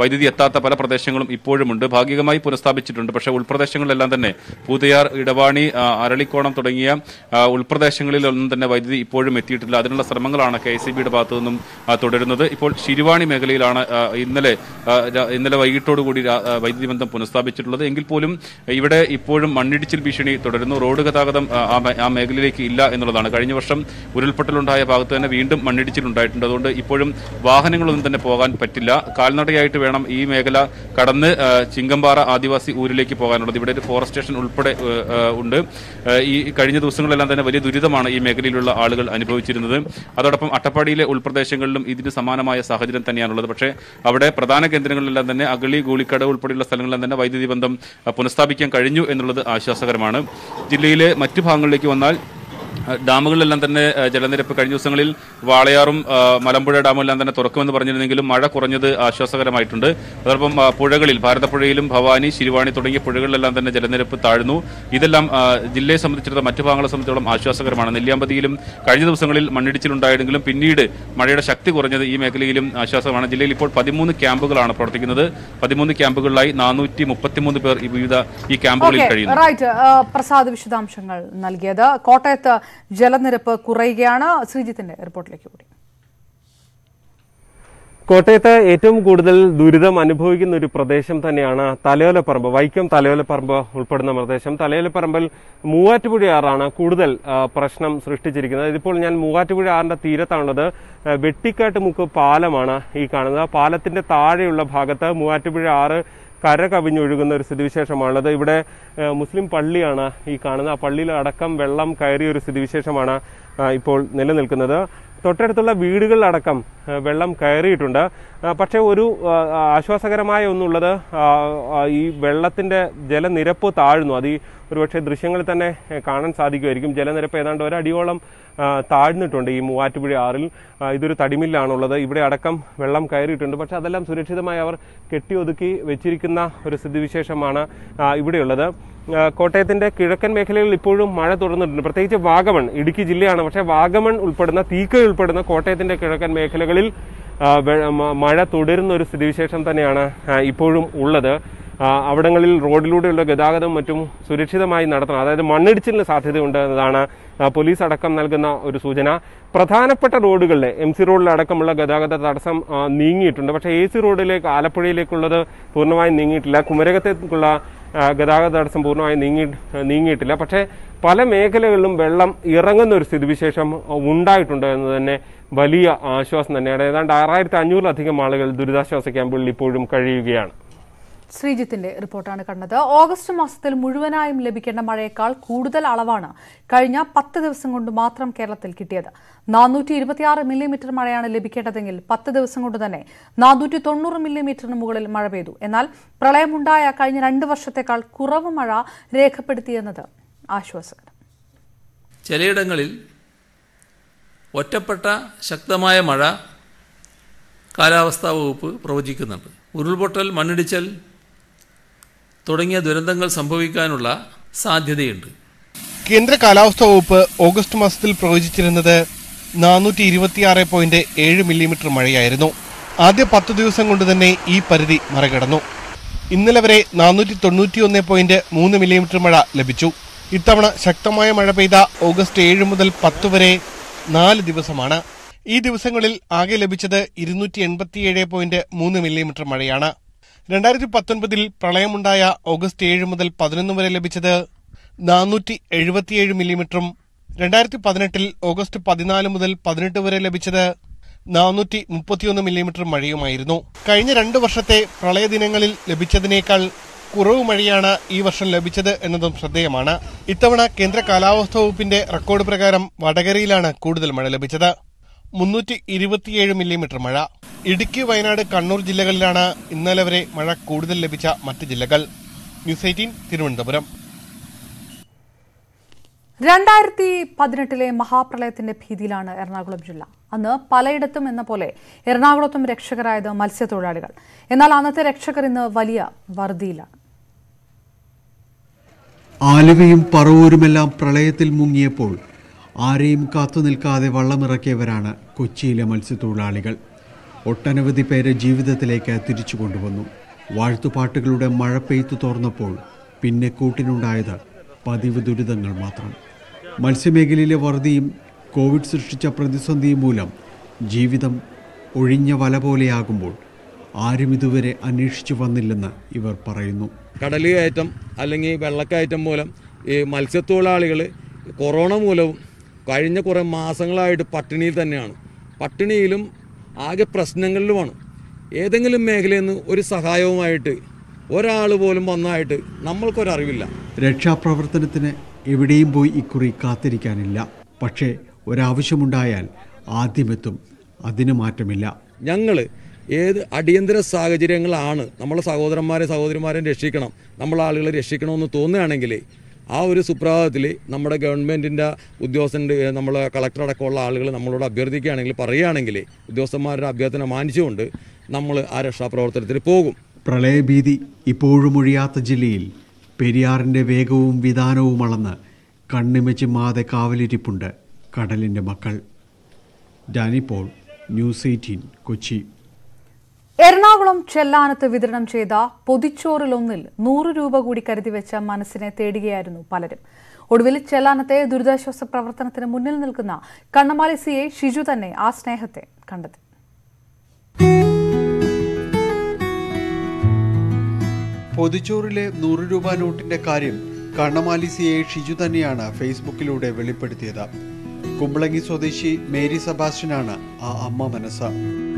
വൈദ്യുതി എത്താത്ത പല പ്രദേശങ്ങളും ഇപ്പോഴുമുണ്ട് ഭാഗികമായി പുനഃസ്ഥാപിച്ചിട്ടുണ്ട് പക്ഷേ ഉൾപ്രദേശങ്ങളിലെല്ലാം തന്നെ പൂതയാർ ഇടവാണി ആ, അരളിക്കോണം തുടങ്ങിയ ആ, ഉൾപ്രദേശങ്ങളിലൊന്നും തന്നെ വൈദ്യുതി ഇപ്പോഴും എത്തിയിട്ടില്ല അതിനുള്ള ശ്രമങ്ങളാണ് കെ എസ് ബിയുടെ ഭാഗത്തു നിന്നും ആ, തുടരുന്നത് ഇപ്പോൾ ശിരുവാണി മേഖലയിലാണ് ആ, ഇന്നലെ ആ, ര- ഇന്നലെ വൈകിട്ടോടുകൂടി രാ- ആ, വൈദ്യുതി ബന്ധം പുനഃസ്ഥാപിച്ചിട്ടുള്ളത് എങ്കിൽ പോലും ഇവിടെ ഇപ്പോഴും മണ്ണിടിച്ചിൽ ഭീഷണി തുടരുന്നു റോഡ് ഗതാഗതം ആ, ആ മേ- ആ മേഖലയിലേക്ക് ഇല്ല എന്നുള്ളതാണ് കഴിഞ്ഞ വർഷം ഉരുൾപൊട്ടലുണ്ടായ ഭാഗത്ത് തന്നെ വീണ്ടും മണ്ണിടിച്ചിൽ ഉണ്ടായിട്ടുണ്ട് അതുകൊണ്ട് ഇപ്പോഴും വാഹനങ്ങളൊന്നും തന്നെ പോകാൻ പറ്റില്ല കാൽനടയായിട്ട് വേണം ഈ മേഖല കടന്ന് ആ, ചിങ്കമ്പാറ ആദിവാസി ഊരിലേക്ക് പോകാനുള്ളത് ഇവിടെ ഒരു ഫോറസ്റ്റ് സ്റ്റേഷൻ ഉൾപ്പെടെ ഏ, ഏ, ഉണ്ട് ഏ, ഈ കഴിഞ്ഞ ദിവസങ്ങളിലെല്ലാം തന്നെ വലിയ ദുരിതമാണ് ഈ മേഖലയിലുള്ള ആളുകൾ അനുഭവിച്ചിരുന്നത് അതോടൊപ്പം അട്ടപ്പാടിയിലെ ഉൾപ്രദേശങ്ങളിലും ഇതിന് സമാനമായ സാഹചര്യം തന്നെയാണുള്ളത് പക്ഷേ അവിടെ പ്രധാന കേന്ദ്രങ്ങളിലെല്ലാം തന്നെ അഗളി ഗൂളിക്കട ഉൾപ്പെടെയുള്ള സ്ഥലങ്ങളിലെല്ലാം തന്നെ വൈദ്യുതി ബന്ധം ആ, പുനഃസ്ഥാപിക്കാൻ കഴിഞ്ഞു എന്നുള്ളത് ആശ്വാസകരമാണ് ജില്ലയിലെ മറ്റു ഭാഗങ്ങളിലേക്ക് വന്നാൽ ആ, ഡാമുകളിലെല്ലാം തന്നെ ആ, ജലനിരപ്പ് കഴിഞ്ഞ ദിവസങ്ങളിൽ വാളയാറും ആ, മലമ്പുഴ ഡാമെല്ലാം തന്നെ തുറക്കുമെന്ന് പറഞ്ഞിരുന്നെങ്കിലും മഴ കുറഞ്ഞത് ആശ്വാസകരമായിട്ടുണ്ട് അതോടൊപ്പം ആ, പുഴകളിൽ ഭാരതപ്പുഴയിലും ഭവാനി ശിരുവാണി തുടങ്ങിയ പുഴകളിലെല്ലാം തന്നെ ജലനിരപ്പ് താഴ്ന്നു ഇതെല്ലാം ആ, ജില്ലയെ സംബന്ധിച്ചിടത്തോളം മറ്റു ഭാഗങ്ങളെ സംബന്ധിച്ചിടത്തോളം ആശ്വാസകരമാണ് നെല്ലിയാമ്പതിയിലും കഴിഞ്ഞ ദിവസങ്ങളിൽ മണ്ണിടിച്ചിലുണ്ടായെങ്കിലും പിന്നീട് മഴയുടെ ശക്തി കുറഞ്ഞത് ഈ മേഖലയിലും ആശ്വാസമാണ് ജില്ലയിൽ ഇപ്പോൾ പതിമൂന്ന് ക്യാമ്പുകളാണ് പ്രവർത്തിക്കുന്നത് പതിമൂന്ന് ക്യാമ്പുകളിലായി നാനൂറ്റി മുപ്പത്തിമൂന്ന് പേർ ഈ വിവിധ ഈ ക്യാമ്പുകളിൽ ഓക്കെ കഴിയുന്നു റൈറ്റ് പ്രസാദ് വിശദാംശങ്ങൾ നൽകിയത് കോട്ടയത്ത് ജലനിരപ്പ് കുറയുകയാണ് ശ്രീജിത്തിന്റെ റിപ്പോർട്ടിലേക്ക് കൂടി കോട്ടയത്ത് ഏറ്റവും കൂടുതൽ ദുരിതം അനുഭവിക്കുന്ന ഒരു പ്രദേശം തന്നെയാണ് തലയോലപ്പറമ്പ് വൈക്കം തലയോലപ്പറമ്പ് ഉൾപ്പെടുന്ന പ്രദേശം തലയോലപ്പറമ്പിൽ മൂവാറ്റുപുഴയാറാണ് കൂടുതൽ ആ, പ്രശ്നം സൃഷ്ടിച്ചിരിക്കുന്നത് ഇതിപ്പോൾ ഞാൻ മൂവാറ്റുപുഴ ആറിന്റെ തീരത്താണുള്ളത് ആ, വെട്ടിക്കാട്ടുമുക്ക് പാലമാണ് ഈ കാണുന്നത് ആ പാലത്തിന്റെ താഴെയുള്ള ഭാഗത്ത് മൂവാറ്റുപുഴ ആറ് കര കവിഞ്ഞൊഴുകുന്ന ഒരു സ്ഥിതിവിശേഷമാണുള്ളത് ഇവിടെ ആ, മുസ്ലിം പള്ളിയാണ് ഈ കാണുന്നത് ആ പള്ളിയിൽ അടക്കം വെള്ളം കയറിയ ഒരു സ്ഥിതിവിശേഷമാണ് ആ, ഇപ്പോൾ നിലനിൽക്കുന്നത് തൊട്ടടുത്തുള്ള വീടുകളിലടക്കം ആ, വെള്ളം കയറിയിട്ടുണ്ട് ആ, പക്ഷേ ഒരു ആ, ആശ്വാസകരമായ ഒന്നുള്ളത് ആ, ആ, ഈ വെള്ളത്തിന്റെ ജലനിരപ്പ് താഴ്ന്നു അത് ഈ ഒരുപക്ഷെ ദൃശ്യങ്ങളിൽ തന്നെ ഏ, കാണാൻ സാധിക്കുമായിരിക്കും ജലനിരപ്പ് ഏതാണ്ട് ഒരടിയോളം ആ, താഴ്ന്നിട്ടുണ്ട് ഈ മൂവാറ്റുപുഴ ആറിൽ ആ, ഇതൊരു തടിമില്ലാണുള്ളത് ഇവിടെ അടക്കം വെള്ളം കയറിയിട്ടുണ്ട് പക്ഷെ അതെല്ലാം സുരക്ഷിതമായി അവർ കെട്ടിയൊതുക്കി വെച്ചിരിക്കുന്ന ഒരു സ്ഥിതിവിശേഷമാണ് ആ, ഇവിടെയുള്ളത് ആ, കോട്ടയത്തിന്റെ കിഴക്കൻ മേഖലകളിൽ ഇപ്പോഴും മഴ തുടർന്നിട്ടുണ്ട് പ്രത്യേകിച്ച് വാഗമൺ ഇടുക്കി ജില്ലയാണ് പക്ഷേ വാഗമൺ ഉൾപ്പെടുന്ന തീക്ക ഉൾപ്പെടുന്ന കോട്ടയത്തിന്റെ കിഴക്കൻ മേഖലകളിൽ ആ, വെ- മ- മഴ തുടരുന്ന ഒരു സ്ഥിതിവിശേഷം തന്നെയാണ് ആ, ഇപ്പോഴും ഉള്ളത് ആ, അവിടങ്ങളിൽ റോഡിലൂടെയുള്ള ഗതാഗതം മറ്റും സുരക്ഷിതമായി നടത്തണം അതായത് മണ്ണിടിച്ചിലിന് സാധ്യതയുണ്ട് എന്നതാണ് ആ, പോലീസ് അടക്കം നൽകുന്ന ഒരു സൂചന പ്രധാനപ്പെട്ട റോഡുകളിലെ എം സി റോഡിലടക്കമുള്ള ഗതാഗത തടസ്സം ആ, നീങ്ങിയിട്ടുണ്ട് പക്ഷേ എ സി റോഡിലേക്ക് ആലപ്പുഴയിലേക്കുള്ളത് പൂർണ്ണമായും നീങ്ങിയിട്ടില്ല കുമരകത്തേക്കുള്ള ആ, ഗതാഗത തടസ്സം പൂർണ്ണമായും നീങ്ങി നീങ്ങിയിട്ടില്ല പക്ഷേ പല മേഖലകളിലും വെള്ളം ഇറങ്ങുന്ന ഒരു സ്ഥിതിവിശേഷം ഉണ്ടായിട്ടുണ്ട് എന്ന് തന്നെ വലിയ ആശ്വാസം തന്നെയാണ് ഏതാണ്ട് ആറായിരത്തി അഞ്ഞൂറിലധികം ആളുകൾ ദുരിതാശ്വാസ ക്യാമ്പുകളിൽ ഇപ്പോഴും കഴിയുകയാണ് ശ്രീജിത്തിന്റെ റിപ്പോർട്ടാണ് കണ്ടത് ഓഗസ്റ്റ് മാസത്തിൽ മുഴുവനായും ലഭിക്കേണ്ട മഴയേക്കാൾ കൂടുതൽ അളവാണ് കഴിഞ്ഞ പത്ത് ദിവസം കൊണ്ട് മാത്രം കേരളത്തിൽ കിട്ടിയത് നാനൂറ്റി ഇരുപത്തിയാറ് മില്ലിമീറ്റർ മഴയാണ് ലഭിക്കേണ്ടതെങ്കിൽ പത്ത് ദിവസം കൊണ്ട് തന്നെ നാനൂറ്റി തൊണ്ണൂറ് മില്ലിമീറ്ററിന് മുകളിൽ മഴ പെയ്തു എന്നാൽ പ്രളയമുണ്ടായ കഴിഞ്ഞ രണ്ട് വർഷത്തേക്കാൾ കുറവ് മഴ രേഖപ്പെടുത്തിയെന്നത് ആശ്വാസകരം ചിലയിടങ്ങളിൽ ഒറ്റപ്പെട്ട ശക്തമായ മഴ കാലാവസ്ഥാ വകുപ്പ് പ്രവചിക്കുന്നുണ്ട് ഉരുൾപൊട്ടൽ മണ്ണിടിച്ചൽ തുടങ്ങിയ ദുരന്തങ്ങൾ സംഭവിക്കാനുള്ള സാധ്യതയുണ്ട് കേന്ദ്ര കാലാവസ്ഥാ വകുപ്പ് ഓഗസ്റ്റ് മാസത്തിൽ പ്രവചിച്ചിരുന്നത് നാനൂറ്റി ഇരുപത്തിയാറ് പോയിന്റ് ഏഴ് മില്ലിമീറ്റർ മഴയായിരുന്നു ആദ്യ പത്ത് ദിവസം കൊണ്ട് തന്നെ ഈ പരിധി മറികടന്നു ഇന്നലെ വരെ നാനൂറ്റി തൊണ്ണൂറ്റിയൊന്ന് പോയിന്റ് മൂന്ന് മില്ലിമീറ്റർ മഴ ലഭിച്ചു ഇത്തവണ ശക്തമായ മഴ പെയ്ത ഓഗസ്റ്റ് ഏഴ് മുതൽ പത്ത് വരെ നാല് ദിവസമാണ് ഈ ദിവസങ്ങളിൽ ആകെ ലഭിച്ചത് ഇരുന്നൂറ്റി എൺപത്തിയേഴ് പോയിന്റ് മൂന്ന് മില്ലിമീറ്റർ മഴയാണ് രണ്ടായിരത്തി പത്തൊൻപതിൽ പ്രളയമുണ്ടായ ഓഗസ്റ്റ് ഏഴ് മുതൽ പതിനൊന്ന് വരെ ലഭിച്ചത് നാനൂറ്റി എഴുപത്തിയേഴ് മില്ലിമീറ്ററും രണ്ടായിരത്തി പതിനെട്ടിൽ ഓഗസ്റ്റ് പതിനാല് മുതൽ പതിനെട്ട് വരെ ലഭിച്ചത് നാനൂറ്റി മുപ്പത്തിയൊന്ന് മില്ലിമീറ്റർ മഴയുമായിരുന്നു കഴിഞ്ഞ രണ്ട് വർഷത്തെ പ്രളയ ദിനങ്ങളിൽ ലഭിച്ചതിനേക്കാൾ കുറവ് മഴയാണ് ഈ വർഷം ലഭിച്ചത് എന്നതും ശ്രദ്ധേയമാണ് ഇത്തവണ കേന്ദ്ര കാലാവസ്ഥാ വകുപ്പിന്റെ റെക്കോർഡ് പ്രകാരം വടകരയിലാണ് കൂടുതൽ മഴ ലഭിച്ചത് മുന്നൂറ്റി ഇരുപത്തിയേഴ് മില്ലിമീറ്റർ മഴ ഇടുക്കി വയനാട് കണ്ണൂർ ജില്ലകളിലാണ് ഇന്നലെ വരെ മഴ കൂടുതൽ ലഭിച്ച മറ്റ് ജില്ലകൾ ന്യൂസ് എയ്റ്റീൻ തിരുവനന്തപുരം രണ്ടായിരത്തി പതിനെട്ടിലെ മഹാപ്രളയത്തിന്റെ ഭീതിയിലാണ് എറണാകുളം ജില്ല അന്ന് പലയിടത്തും എന്ന പോലെ എറണാകുളത്തും രക്ഷകരായത് മത്സ്യത്തൊഴിലാളികൾ എന്നാൽ അന്നത്തെ രക്ഷകർ ഇന്ന് വലിയ വറുതിയിലാണ് ആലുവയും പറവൂരുമെല്ലാം പ്രളയത്തിൽ മുങ്ങിയപ്പോൾ ആരെയും കാത്തുനിൽക്കാതെ വള്ളമിറക്കിയവരാണ് കൊച്ചിയിലെ മത്സ്യത്തൊഴിലാളികൾ ഒട്ടനവധി പേരെ ജീവിതത്തിലേക്ക് തിരിച്ചു കൊണ്ടുവന്നു വാഴ്ത്തുപാട്ടുകളുടെ മഴ പെയ്ത്തു തോർന്നപ്പോൾ പിന്നെ കൂട്ടിനുണ്ടായത് പതിവ് ദുരിതങ്ങൾ മാത്രം മത്സ്യമേഖലയിലെ വറുതിയും കോവിഡ് സൃഷ്ടിച്ച പ്രതിസന്ധിയും മൂലം ജീവിതം ഒഴിഞ്ഞ വല പോലെയാകുമ്പോൾ ആരും ഇതുവരെ അന്വേഷിച്ചു വന്നില്ലെന്ന് ഇവർ പറയുന്നു കടൽ കയറ്റം അല്ലെങ്കിൽ വെള്ളക്കയറ്റം മൂലം ഈ മത്സ്യത്തൊഴിലാളികൾ കൊറോണ മൂലവും കഴിഞ്ഞ കുറേ മാസങ്ങളായിട്ട് പട്ടിണിയിൽ തന്നെയാണ് പട്ടിണിയിലും ആകെ പ്രശ്നങ്ങളിലുമാണ് ഏതെങ്കിലും മേഖലയിൽ നിന്ന് ഒരു സഹായവുമായിട്ട് ഒരാൾ പോലും വന്നായിട്ട് നമ്മൾക്കൊരറിവില്ല രക്ഷാപ്രവർത്തനത്തിന് എവിടെയും പോയി ഇക്കുറി കാത്തിരിക്കാനില്ല പക്ഷേ ഒരാവശ്യമുണ്ടായാൽ ആദ്യമെത്തും അതിന് മാറ്റമില്ല ഞങ്ങൾ ഏത് അടിയന്തര സാഹചര്യങ്ങളാണ് നമ്മളെ സഹോദരന്മാരെ സഹോദരിമാരെ രക്ഷിക്കണം നമ്മളെ ആളുകളെ രക്ഷിക്കണമെന്ന് തോന്നുകയാണെങ്കിൽ ആ ഒരു സുപ്രഭാതത്തിൽ നമ്മുടെ ഗവൺമെൻറ്റിൻ്റെ ഉദ്യോഗസ്ഥൻ്റെ നമ്മളെ കളക്ടർ അടക്കമുള്ള ആളുകൾ നമ്മളോട് അഭ്യർത്ഥിക്കുകയാണെങ്കിൽ പറയുകയാണെങ്കിൽ ഉദ്യോഗസ്ഥന്മാരുടെ അഭ്യർത്ഥന മാനിച്ചുകൊണ്ട് നമ്മൾ ആ രക്ഷാപ്രവർത്തനത്തിൽ പോകും പ്രളയഭീതി ഇപ്പോഴും ഒഴിയാത്ത ജില്ലയിൽ പെരിയാറിൻ്റെ വേഗവും വിധാനവും അളന്ന് കണ്ണിമച്ചിമാതെ കാവലിരിപ്പുണ്ട് കടലിൻ്റെ മക്കൾ Danny Paul news eighteen Kochi Ernakulam ചെല്ലാനത്ത് വിതരണം ചെയ്ത പൊതിച്ചോറിലൊന്നിൽ നൂറ് രൂപ കൂടി കരുതി വെച്ച മനസ്സിനെ തേടുകയായിരുന്നു പലരും ഒടുവിൽ ചെല്ലാനത്തെ ദുരിതാശ്വാസ പ്രവർത്തനത്തിന് മുന്നിൽ നിൽക്കുന്ന കണ്ണമാലി സിയെ ഷിജു തന്നെ ആ സ്നേഹത്തെ കണ്ടെത്തി പൊതിച്ചോറിലെ നൂറ് രൂപ നോട്ടിന്റെ കാര്യം കണ്ണമാലി സി എ ഷിജു തന്നെയാണ് ഫേസ്ബുക്കിലൂടെ വെളിപ്പെടുത്തിയത് കുമ്പളങ്ങി സ്വദേശി മേരി സെബാസ്റ്റ്യനാണ് ആ അമ്മ മനസ്സ്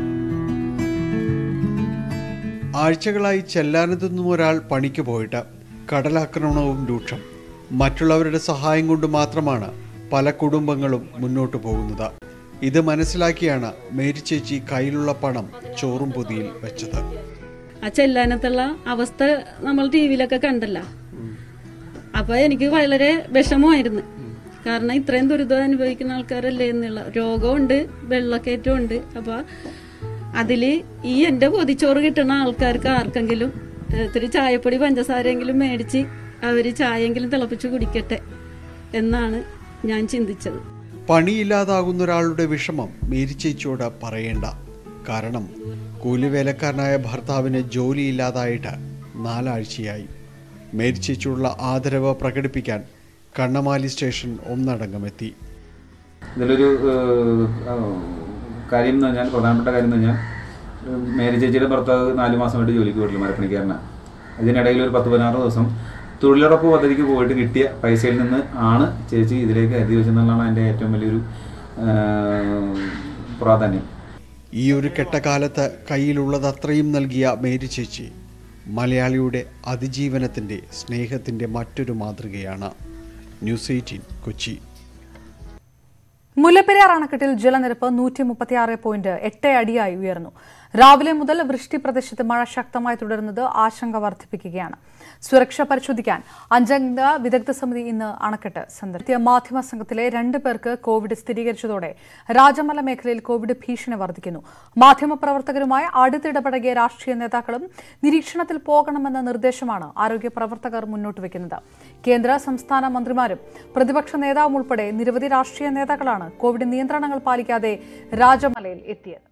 ആഴ്ചകളായി ചെല്ലാനത്തു നിന്നും ഒരാൾ പണിക്ക് പോയിട്ട് കടലാക്രമണവും രൂക്ഷം മറ്റുള്ളവരുടെ സഹായം കൊണ്ട് മാത്രമാണ് പല കുടുംബങ്ങളും മുന്നോട്ടു പോകുന്നത് ഇത് മനസ്സിലാക്കിയാണ് മേരി ചേച്ചി കയ്യിലുള്ള പണം ചോറും പൊതിയിൽ വെച്ചത് ആ ചെല്ലാനത്തുള്ള അവസ്ഥ നമ്മൾ ടി വിയിലൊക്കെ കണ്ടല്ലോ അപ്പൊ എനിക്ക് വളരെ വിഷമമായിരുന്നു കാരണം ഇത്രയും ദുരിതം അനുഭവിക്കുന്ന ആൾക്കാരല്ലേ എന്നുള്ള രോഗമുണ്ട് വെള്ളക്കയറ്റം ഉണ്ട് അപ്പൊ അതില് ഈ എന്റെ പൊതിച്ചോറ് കിട്ടുന്ന ആൾക്കാർക്ക് ആർക്കെങ്കിലും ഏഹ്, ഇത്തിരി ചായപ്പൊടി പഞ്ചസാരയെങ്കിലും മേടിച്ച് അവര് ചായയെങ്കിലും തിളപ്പിച്ച് കുടിക്കട്ടെ എന്നാണ് ഞാൻ ചിന്തിച്ചത് പണിയില്ലാതാകുന്ന ഒരാളുടെ വിഷമം മേരി ചേച്ചിയോട് പറയേണ്ട കാരണം കൂലിവേലക്കാരനായ ഭർത്താവിന് ജോലിയില്ലാതായിട്ട് നാലാഴ്ചയായി മേരി ചേച്ചിയോടുള്ള ആദരവ് പ്രകടിപ്പിക്കാൻ കണ്ണമാലി സ്റ്റേഷൻ ഒന്നടങ്കമെത്തി ഇതിലൊരു ഏഹ്, ആഹ്, കാര്യം എന്ന് പറഞ്ഞാൽ പ്രധാനപ്പെട്ട കാര്യം എന്ന് പറഞ്ഞാൽ ഏഹ്, മേരി ചേച്ചിയുടെ ഭർത്താവ് നാല് മാസമായിട്ട് ജോലിക്ക് പോയിട്ടില്ല മരപ്പണിക്കാരനാണ് ഇതിനിടയിൽ ഒരു പത്ത് പതിനാറ് ദിവസം തൊഴിലുറപ്പ് പദ്ധതിക്ക് പോയിട്ട് കിട്ടിയ പൈസയിൽ നിന്ന് ആണ് ചേച്ചി ഇതിലേക്ക് കരുതി വെച്ചെന്നുള്ളതാണ് എൻ്റെ ഏറ്റവും വലിയൊരു ഏഹ്, പ്രാധാന്യം ഈ ഒരു കെട്ടകാലത്ത് കയ്യിലുള്ളത് അത്രയും നൽകിയ മേരി ചേച്ചി മലയാളിയുടെ അതിജീവനത്തിൻ്റെ സ്നേഹത്തിൻ്റെ മറ്റൊരു മാതൃകയാണ് ന്യൂസ് എയ്റ്റീൻ കൊച്ചി മുല്ലപ്പെരിയാർ അണക്കെട്ടിൽ ജലനിരപ്പ് നൂറ്റി മുപ്പത്തിയാറ് പോയിന്റ് എട്ട് അടിയായി ഉയർന്നു രാവിലെ മുതൽ വൃഷ്ടി പ്രദേശത്ത് മഴ ശക്തമായി തുടരുന്നത് ആശങ്ക വർദ്ധിപ്പിക്കുകയാണ് സുരക്ഷ പരിശോധിക്കാൻ അഞ്ചംഗ വിദഗ്ധ സമിതി ഇന്ന് അണക്കെട്ട് സന്ദർശിച്ച മാധ്യമ സംഘത്തിലെ രണ്ട് പേർക്ക് കോവിഡ് സ്ഥിരീകരിച്ചതോടെ രാജമല മേഖലയിൽ കോവിഡ് ഭീഷണി വർദ്ധിക്കുന്നു മാധ്യമപ്രവർത്തകരുമായി അടുത്തിടപഴകിയ രാഷ്ട്രീയ നേതാക്കളും നിരീക്ഷണത്തിൽ പോകണമെന്ന നിർദ്ദേശമാണ് ആരോഗ്യ പ്രവർത്തകർ മുന്നോട്ട് വയ്ക്കുന്നത് കേന്ദ്ര സംസ്ഥാന മന്ത്രിമാരും പ്രതിപക്ഷ നേതാവും ഉൾപ്പെടെ നിരവധി രാഷ്ട്രീയ നേതാക്കളാണ് കോവിഡ് നിയന്ത്രണങ്ങൾ പാലിക്കാതെ രാജമലയിൽ എത്തിയത്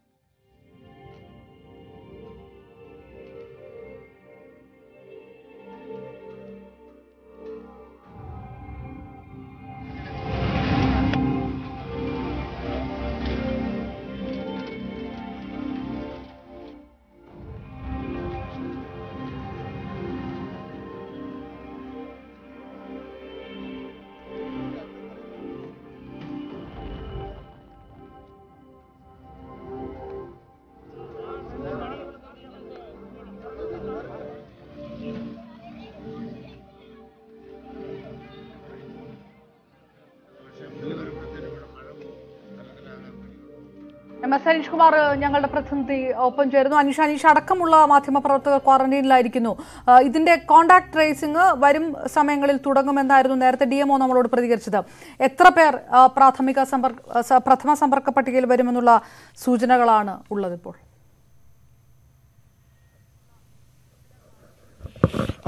എം എസ് അനീഷ് കുമാർ ഞങ്ങളുടെ പ്രതിനിധി ഒപ്പം ചേരുന്നു അനീഷ് അനീഷ് അടക്കമുള്ള മാധ്യമപ്രവർത്തകർ ക്വാറന്റൈനിലായിരിക്കുന്നു ആ, ഇതിന്റെ കോണ്ടാക്ട് ട്രേസിംഗ് വരും സമയങ്ങളിൽ തുടങ്ങുമെന്നായിരുന്നു നേരത്തെ ഡി എംഒ നമ്മളോട് പ്രതികരിച്ചത് എത്ര പേർ ആ, പ്രാഥമിക സമ്പർക്ക സ- പ്രഥമ സമ്പർക്ക പട്ടികയിൽ വരുമെന്നുള്ള സൂചനകളാണ് ഉള്ളത് ഇപ്പോൾ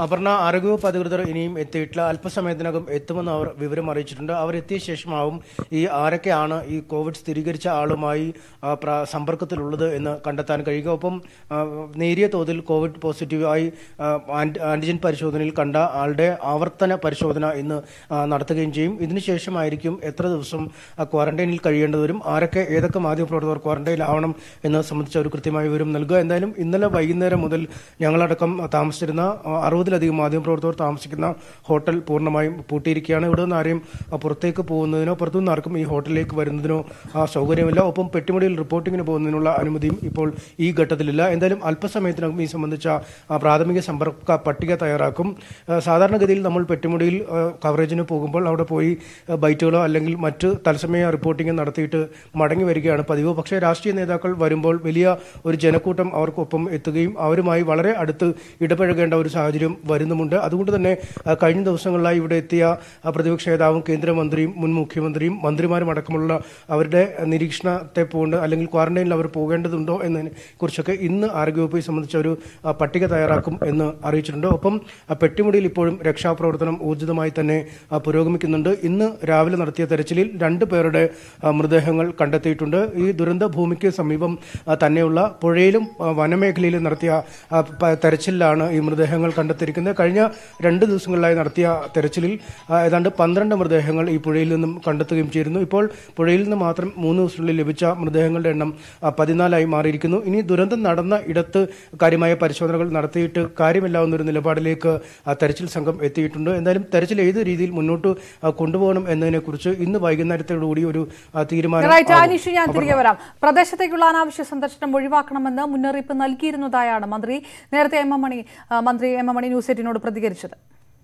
അപർണ ആരോഗ്യവകുപ്പ് അധികൃതർ ഇനിയും എത്തിയിട്ടില്ല അല്പസമയത്തിനകം എത്തുമെന്ന് അവർ വിവരം അറിയിച്ചിട്ടുണ്ട് അവർ എത്തിയ ശേഷമാവും ഈ ആരൊക്കെയാണ് ഈ കോവിഡ് സ്ഥിരീകരിച്ച ആളുമായി ആ, പ്ര- സമ്പർക്കത്തിലുള്ളത് എന്ന് കണ്ടെത്താൻ കഴിയുക ഒപ്പം ആ, നേരിയ തോതിൽ കോവിഡ് പോസിറ്റീവായി ആ, ആന്റി- ആന്റിജൻ പരിശോധനയിൽ കണ്ട ആളുടെ ആവർത്തന പരിശോധന ഇന്ന് ആ, നടത്തുകയും ചെയ്യും ഇതിനുശേഷമായിരിക്കും എത്ര ദിവസം ആ, ക്വാറന്റൈനിൽ കഴിയേണ്ടത് വരും ആരൊക്കെ ഏതൊക്കെ മാധ്യമപ്രവർത്തകർ ക്വാറന്റൈനിലാവണം എന്ന് സംബന്ധിച്ച ഒരു കൃത്യമായ വിവരം നൽകുക എന്തായാലും ഇന്നലെ വൈകുന്നേരം മുതൽ ഞങ്ങളടക്കം താമസിച്ചിരുന്ന ആ, അറുപതിലധികം മാധ്യമപ്രവർത്തകർ താമസിക്കുന്ന ഹോട്ടൽ പൂർണ്ണമായും പൂട്ടിയിരിക്കുകയാണ് ഇവിടെ നിന്ന് ആരെയും ആ, പുറത്തേക്ക് പോകുന്നതിനോ പുറത്തുനിന്ന് ആർക്കും ഈ ഹോട്ടലിലേക്ക് വരുന്നതിനോ ആ, സൗകര്യമില്ല ഒപ്പം പെട്ടിമുടിയിൽ റിപ്പോർട്ടിങ്ങിന് പോകുന്നതിനുള്ള അനുമതിയും ഇപ്പോൾ ഈ ഘട്ടത്തിലില്ല എന്തായാലും അല്പസമയത്തിനകം ഈ സംബന്ധിച്ച ആ, പ്രാഥമിക സമ്പർക്ക പട്ടിക തയ്യാറാക്കും ആ, സാധാരണഗതിയിൽ നമ്മൾ പെട്ടിമുടിയിൽ ആ, കവറേജിന് പോകുമ്പോൾ അവിടെ പോയി ആ, ബൈറ്റുകളോ അല്ലെങ്കിൽ മറ്റ് തത്സമയ റിപ്പോർട്ടിംഗ് നടത്തിയിട്ട് മടങ്ങി വരികയാണ് പതിവ് പക്ഷേ രാഷ്ട്രീയ നേതാക്കൾ വരുമ്പോൾ വലിയ ഒരു ജനക്കൂട്ടം അവർക്കൊപ്പം എത്തുകയും അവരുമായി വളരെ അടുത്ത് ഇടപഴകേണ്ട ഒരു സാഹചര്യം വരുന്നുമുണ്ട് അതുകൊണ്ട് തന്നെ ആ, കഴിഞ്ഞ ദിവസങ്ങളിലായി ഇവിടെ എത്തിയ ആ, പ്രതിപക്ഷ നേതാവും കേന്ദ്രമന്ത്രിയും മുൻ മുഖ്യമന്ത്രിയും മന്ത്രിമാരും അടക്കമുള്ള അവരുടെ നിരീക്ഷണത്തെ പോകൊണ്ട് അല്ലെങ്കിൽ ക്വാറന്റൈനിൽ അവർ പോകേണ്ടതുണ്ടോ എന്നതിനെ കുറിച്ചൊക്കെ ഇന്ന് ആരോഗ്യവകുപ്പ് ഈ സംബന്ധിച്ച ഒരു ആ, പട്ടിക തയ്യാറാക്കും എന്ന് അറിയിച്ചിട്ടുണ്ട് ഒപ്പം ആ, പെട്ടിമുടിയിൽ ഇപ്പോഴും രക്ഷാപ്രവർത്തനം ഊർജിതമായി തന്നെ ആ, പുരോഗമിക്കുന്നുണ്ട് ഇന്ന് രാവിലെ നടത്തിയ തെരച്ചിലിൽ രണ്ട് പേരുടെ ആ, മൃതദേഹങ്ങൾ കണ്ടെത്തിയിട്ടുണ്ട് ഈ ദുരന്ത ഭൂമിക്ക് സമീപം ആ, തന്നെയുള്ള പുഴയിലും ആ, വനമേഖലയിലും നടത്തിയ ആ, പ- തെരച്ചിലിലാണ് ഈ മൃതദേഹങ്ങൾ കണ്ടെത്തിയിരിക്കുന്നത് കഴിഞ്ഞ രണ്ട് ദിവസങ്ങളിലായി നടത്തിയ തെരച്ചിലിൽ ആ, ഏതാണ്ട് പന്ത്രണ്ട് മൃതദേഹങ്ങൾ ഈ പുഴയിൽ നിന്നും കണ്ടെത്തുകയും ചെയ്തിരുന്നു ഇപ്പോൾ പുഴയിൽ നിന്ന് മാത്രം മൂന്ന് ദിവസങ്ങളിൽ ലഭിച്ച മൃതദേഹങ്ങളുടെ എണ്ണം ആ, പതിനാലായി മാറിയിരിക്കുന്നു ഇനി ദുരന്തം നടന്ന ഇടത്ത് കാര്യമായ പരിശോധനകൾ നടത്തിയിട്ട് കാര്യമില്ല എന്നൊരു നിലപാടിലേക്ക് ആ, തെരച്ചിൽ സംഘം എത്തിയിട്ടുണ്ട് എന്തായാലും തെരച്ചിൽ ഏത് രീതിയിൽ മുന്നോട്ട് ആ, കൊണ്ടുപോകണം എന്നതിനെക്കുറിച്ച് ഇന്ന് വൈകുന്നേരത്തോടുകൂടി ഒരു ആ, തീരുമാനം റൈറ്റ് ആകും. അനീഷ് ഞാൻ തിരികെ വരാം പ്രദേശത്തേക്കുള്ള അനാവശ്യ സന്ദർശനം ഒഴിവാക്കണമെന്ന് മുന്നറിയിപ്പ് നൽകിയിരുന്നതായാണ് മന്ത്രി നേരത്തെ എം എം മണി ആ, മന്ത്രി എം എം മണി ന്യൂസ് എയ്റ്റിനോട് പ്രതികരിച്ചത്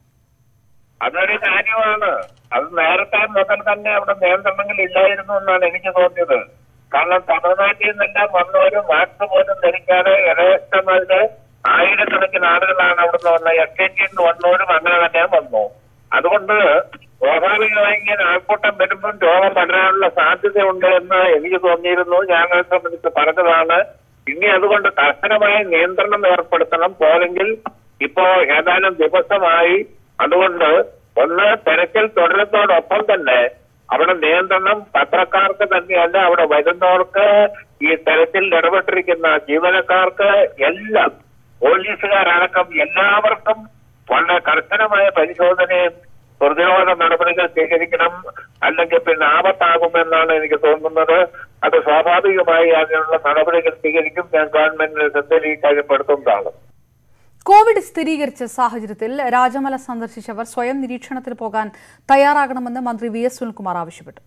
അതൊരു കാര്യമാണ് അത് നേരത്തെ മുതൽ തന്നെ അവിടെ നിയന്ത്രണങ്ങൾ ഇല്ലായിരുന്നു എന്നാണ് എനിക്ക് തോന്നിയത് കാരണം തമിഴ്നാട്ടിൽ നിന്നെല്ലാം വന്നവര് മാസ്ക് പോലും ധരിക്കാതെ യഥേഷ്ടമാതിരി ആയിരക്കണക്കിന് ആളുകളാണ് അവിടുന്ന് വന്നത് എസ് എൻ ജിന്ന് വന്നവരും അങ്ങനെ തന്നെ വന്നു അതുകൊണ്ട് സ്വാഭാവികമായി ഇങ്ങനെ ആൾക്കൂട്ടം വരുമ്പം രോഗം പടരാനുള്ള സാധ്യതയുണ്ട് എന്ന് എനിക്ക് തോന്നിയിരുന്നു ഞാൻ അത് സംബന്ധിച്ച് പറഞ്ഞതാണ് ഇനി അതുകൊണ്ട് കർശനമായ നിയന്ത്രണം ഏർപ്പെടുത്തണം പോരെങ്കിൽ ഇപ്പോ ഏതാനും ദിവസമായി അതുകൊണ്ട് ഒന്ന് തെരച്ചിൽ തുടരുന്നതോടൊപ്പം തന്നെ അവിടെ നിയന്ത്രണം പത്രക്കാർക്ക് തന്നെയല്ല അവിടെ വരുന്നവർക്ക് ഈ തെരച്ചിൽ ഇടപെട്ടിരിക്കുന്ന ജീവനക്കാർക്ക് എല്ലാം പോലീസുകാരടക്കം എല്ലാവർക്കും വളരെ കർശനമായ പരിശോധനയും പ്രതിരോധ നടപടികൾ സ്വീകരിക്കണം അല്ലെങ്കിൽ പിന്നെ ആപത്താകുമെന്നാണ് എനിക്ക് തോന്നുന്നത് അത് സ്വാഭാവികമായി അതിനുള്ള നടപടികൾ സ്വീകരിക്കും ഞാൻ ഗവൺമെന്റിന് ശ്രദ്ധയിൽ ഈ കാര്യം പെടുത്തുന്നതാണ് കോവിഡ് സ്ഥിരീകരിച്ച സാഹചര്യത്തിൽ രാജമല സന്ദർശിച്ചവർ സ്വയം നിരീക്ഷണത്തിൽ പോകാൻ തയ്യാറാകണമെന്ന് മന്ത്രി വി എസ് സുനിൽകുമാർ ആവശ്യപ്പെട്ടു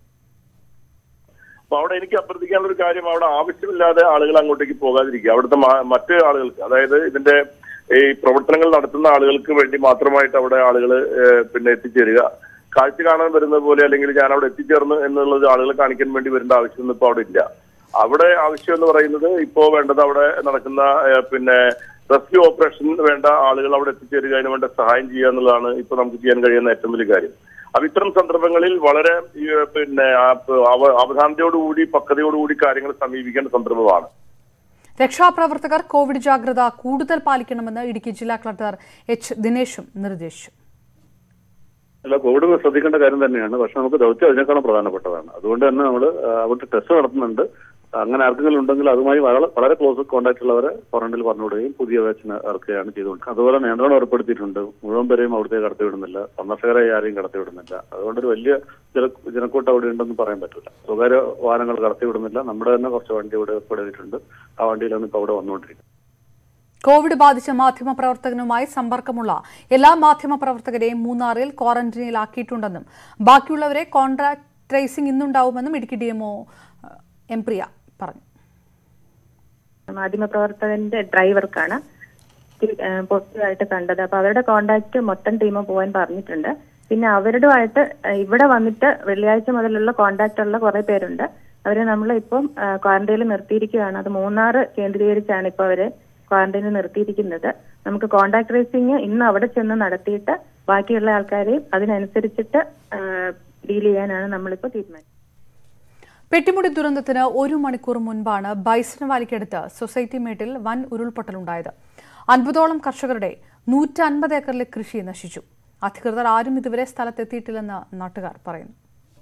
അപ്പൊ അവിടെ എനിക്ക് അഭ്യർത്ഥിക്കാനുള്ള ഒരു കാര്യം അവിടെ ആവശ്യമില്ലാതെ ആളുകൾ അങ്ങോട്ടേക്ക് പോകാതിരിക്കുക അവിടുത്തെ മ- മറ്റ് ആളുകൾക്ക് അതായത് ഇതിന്റെ ഈ പ്രവർത്തനങ്ങൾ നടത്തുന്ന ആളുകൾക്ക് വേണ്ടി മാത്രമായിട്ട് അവിടെ ആളുകൾ പിന്നെ എത്തിച്ചേരുക കാഴ്ച കാണാൻ വരുന്നത് പോലെ അല്ലെങ്കിൽ ഞാൻ അവിടെ എത്തിച്ചേർന്നു എന്നുള്ളത് ആളുകളെ കാണിക്കാൻ വേണ്ടി വരേണ്ട ആവശ്യമൊന്നും ഇപ്പൊ അവിടെ ഇല്ല അവിടെ ആവശ്യം എന്ന് പറയുന്നത് ഇപ്പോ വേണ്ടത് അവിടെ നടക്കുന്ന ഏഹ്, പിന്നെ റെസ്ക്യൂ ഓപ്പറേഷൻ വേണ്ട ആളുകൾ അവിടെ എത്തിച്ചേരുക അതിന് വേണ്ട സഹായം ചെയ്യുക എന്നുള്ളതാണ് ഇപ്പൊ നമുക്ക് ചെയ്യാൻ കഴിയുന്ന ഏറ്റവും വലിയ കാര്യം അപ്പൊ ഇത്തരം സന്ദർഭങ്ങളിൽ വളരെ ഈ, പിന്നെ ആ, അവ- അവധാനതയോടുകൂടി പക്വതയോടുകൂടി കാര്യങ്ങൾ സമീപിക്കേണ്ട സന്ദർഭമാണ് രക്ഷാപ്രവർത്തകർ കോവിഡ് ജാഗ്രത കൂടുതൽ പാലിക്കണമെന്ന് ഇടുക്കി ജില്ലാ കളക്ടർ എച്ച് ദിനേശും നിർദ്ദേശിച്ചു അല്ല കോവിഡ് ശ്രദ്ധിക്കേണ്ട കാര്യം തന്നെയാണ് പക്ഷെ നമുക്ക് ദൗത്യം അതിനേക്കാളും പ്രധാനപ്പെട്ടതാണ് അതുകൊണ്ട് തന്നെ നമ്മൾ അവിടെ ടെസ്റ്റ് നടത്തുന്നുണ്ട് അങ്ങനെ ആർക്കെങ്കിലും ഉണ്ടെങ്കിൽ അതുമായി വളരെ വളരെ ക്ലോസ് കോൺടാക്ട് ഉള്ളവരെ ക്വാറന്റൈനിൽ പറഞ്ഞുവിടുകയും പുതിയ വാക്സിൻ ഇറക്കുകയാണ് ചെയ്തുകൊണ്ട് അതുപോലെ നിയന്ത്രണം ഏർപ്പെടുത്തിയിട്ടുണ്ട് മുഴുവൻ പേരെയും അവിടത്തേക്ക് കടത്തിവിടുന്നില്ല സന്ദർശകരെ ആരെയും കടത്തിവിടുന്നില്ല അതുകൊണ്ട് ഒരു വലിയ ജന ജനക്കൂട്ടം അവിടെ ഉണ്ടെന്ന് പറയാൻ പറ്റില്ല സ്വകാര്യ വാഹനങ്ങൾ കടത്തിവിടുന്നില്ല നമ്മുടെ തന്നെ കുറച്ച് വണ്ടി ഇവിടെ ഏർപ്പെടുത്തിയിട്ടുണ്ട് ആ വണ്ടിയിലാണ് ഇപ്പോൾ അവിടെ വന്നുകൊണ്ടിരിക്കുന്നത് കോവിഡ് ബാധിച്ച മാധ്യമപ്രവർത്തകനുമായി സമ്പർക്കമുള്ള എല്ലാ മാധ്യമപ്രവർത്തകരെയും മൂന്നാറിൽ ക്വാറന്റൈനിലാക്കിയിട്ടുണ്ടെന്നും ബാക്കിയുള്ളവരെ കോൺട്രാക്ട് ട്രേസിംഗ് ഇന്നുണ്ടാവുമെന്നും ഇടുക്കി ഡിഎംഒ എം പ്രിയ പറഞ്ഞു മാധ്യമപ്രവർത്തകന്റെ ഡ്രൈവർക്കാണ് പോസിറ്റീവായിട്ട് കണ്ടത് അപ്പൊ അവരുടെ കോണ്ടാക്ട് മൊത്തം ടീം പോകാൻ പറഞ്ഞിട്ടുണ്ട് പിന്നെ അവരുമായിട്ട് ഇവിടെ വന്നിട്ട് വെള്ളിയാഴ്ച മുതലുള്ള കോണ്ടാക്ട് ഉള്ള കുറെ പേരുണ്ട് അവരെ നമ്മൾ ഇപ്പം ക്വാറന്റൈനിൽ നിർത്തിയിരിക്കുകയാണ് അത് മൂന്നാറ് കേന്ദ്രീകരിച്ചാണ് ഇപ്പൊ അവരെ ക്വാറന്റൈനിൽ നിർത്തിയിരിക്കുന്നത് നമുക്ക് കോണ്ടാക്ട് ട്രേസിംഗ് ഇന്ന് അവിടെ ചെന്ന് നടത്തിയിട്ട് ബാക്കിയുള്ള ആൾക്കാരെയും അതിനനുസരിച്ചിട്ട് ഡീൽ ചെയ്യാനാണ് നമ്മളിപ്പോൾ തീരുമാനിച്ചത് പെട്ടിമുടി ദുരന്തത്തിന് ഒരു മണിക്കൂർ മുൻപാണ് ബൈസൺ വാലിക്കടുത്ത് സൊസൈറ്റി മേട്ടിൽ വൻ ഉരുൾപൊട്ടലുണ്ടായത് അൻപതോളം കർഷകരുടെ നൂറ്റൻപത് ഏക്കറിലെ കൃഷി നശിച്ചു അധികൃതർ ആരും ഇതുവരെ സ്ഥലത്തെത്തിയിട്ടില്ലെന്ന് നാട്ടുകാർ പറയുന്നു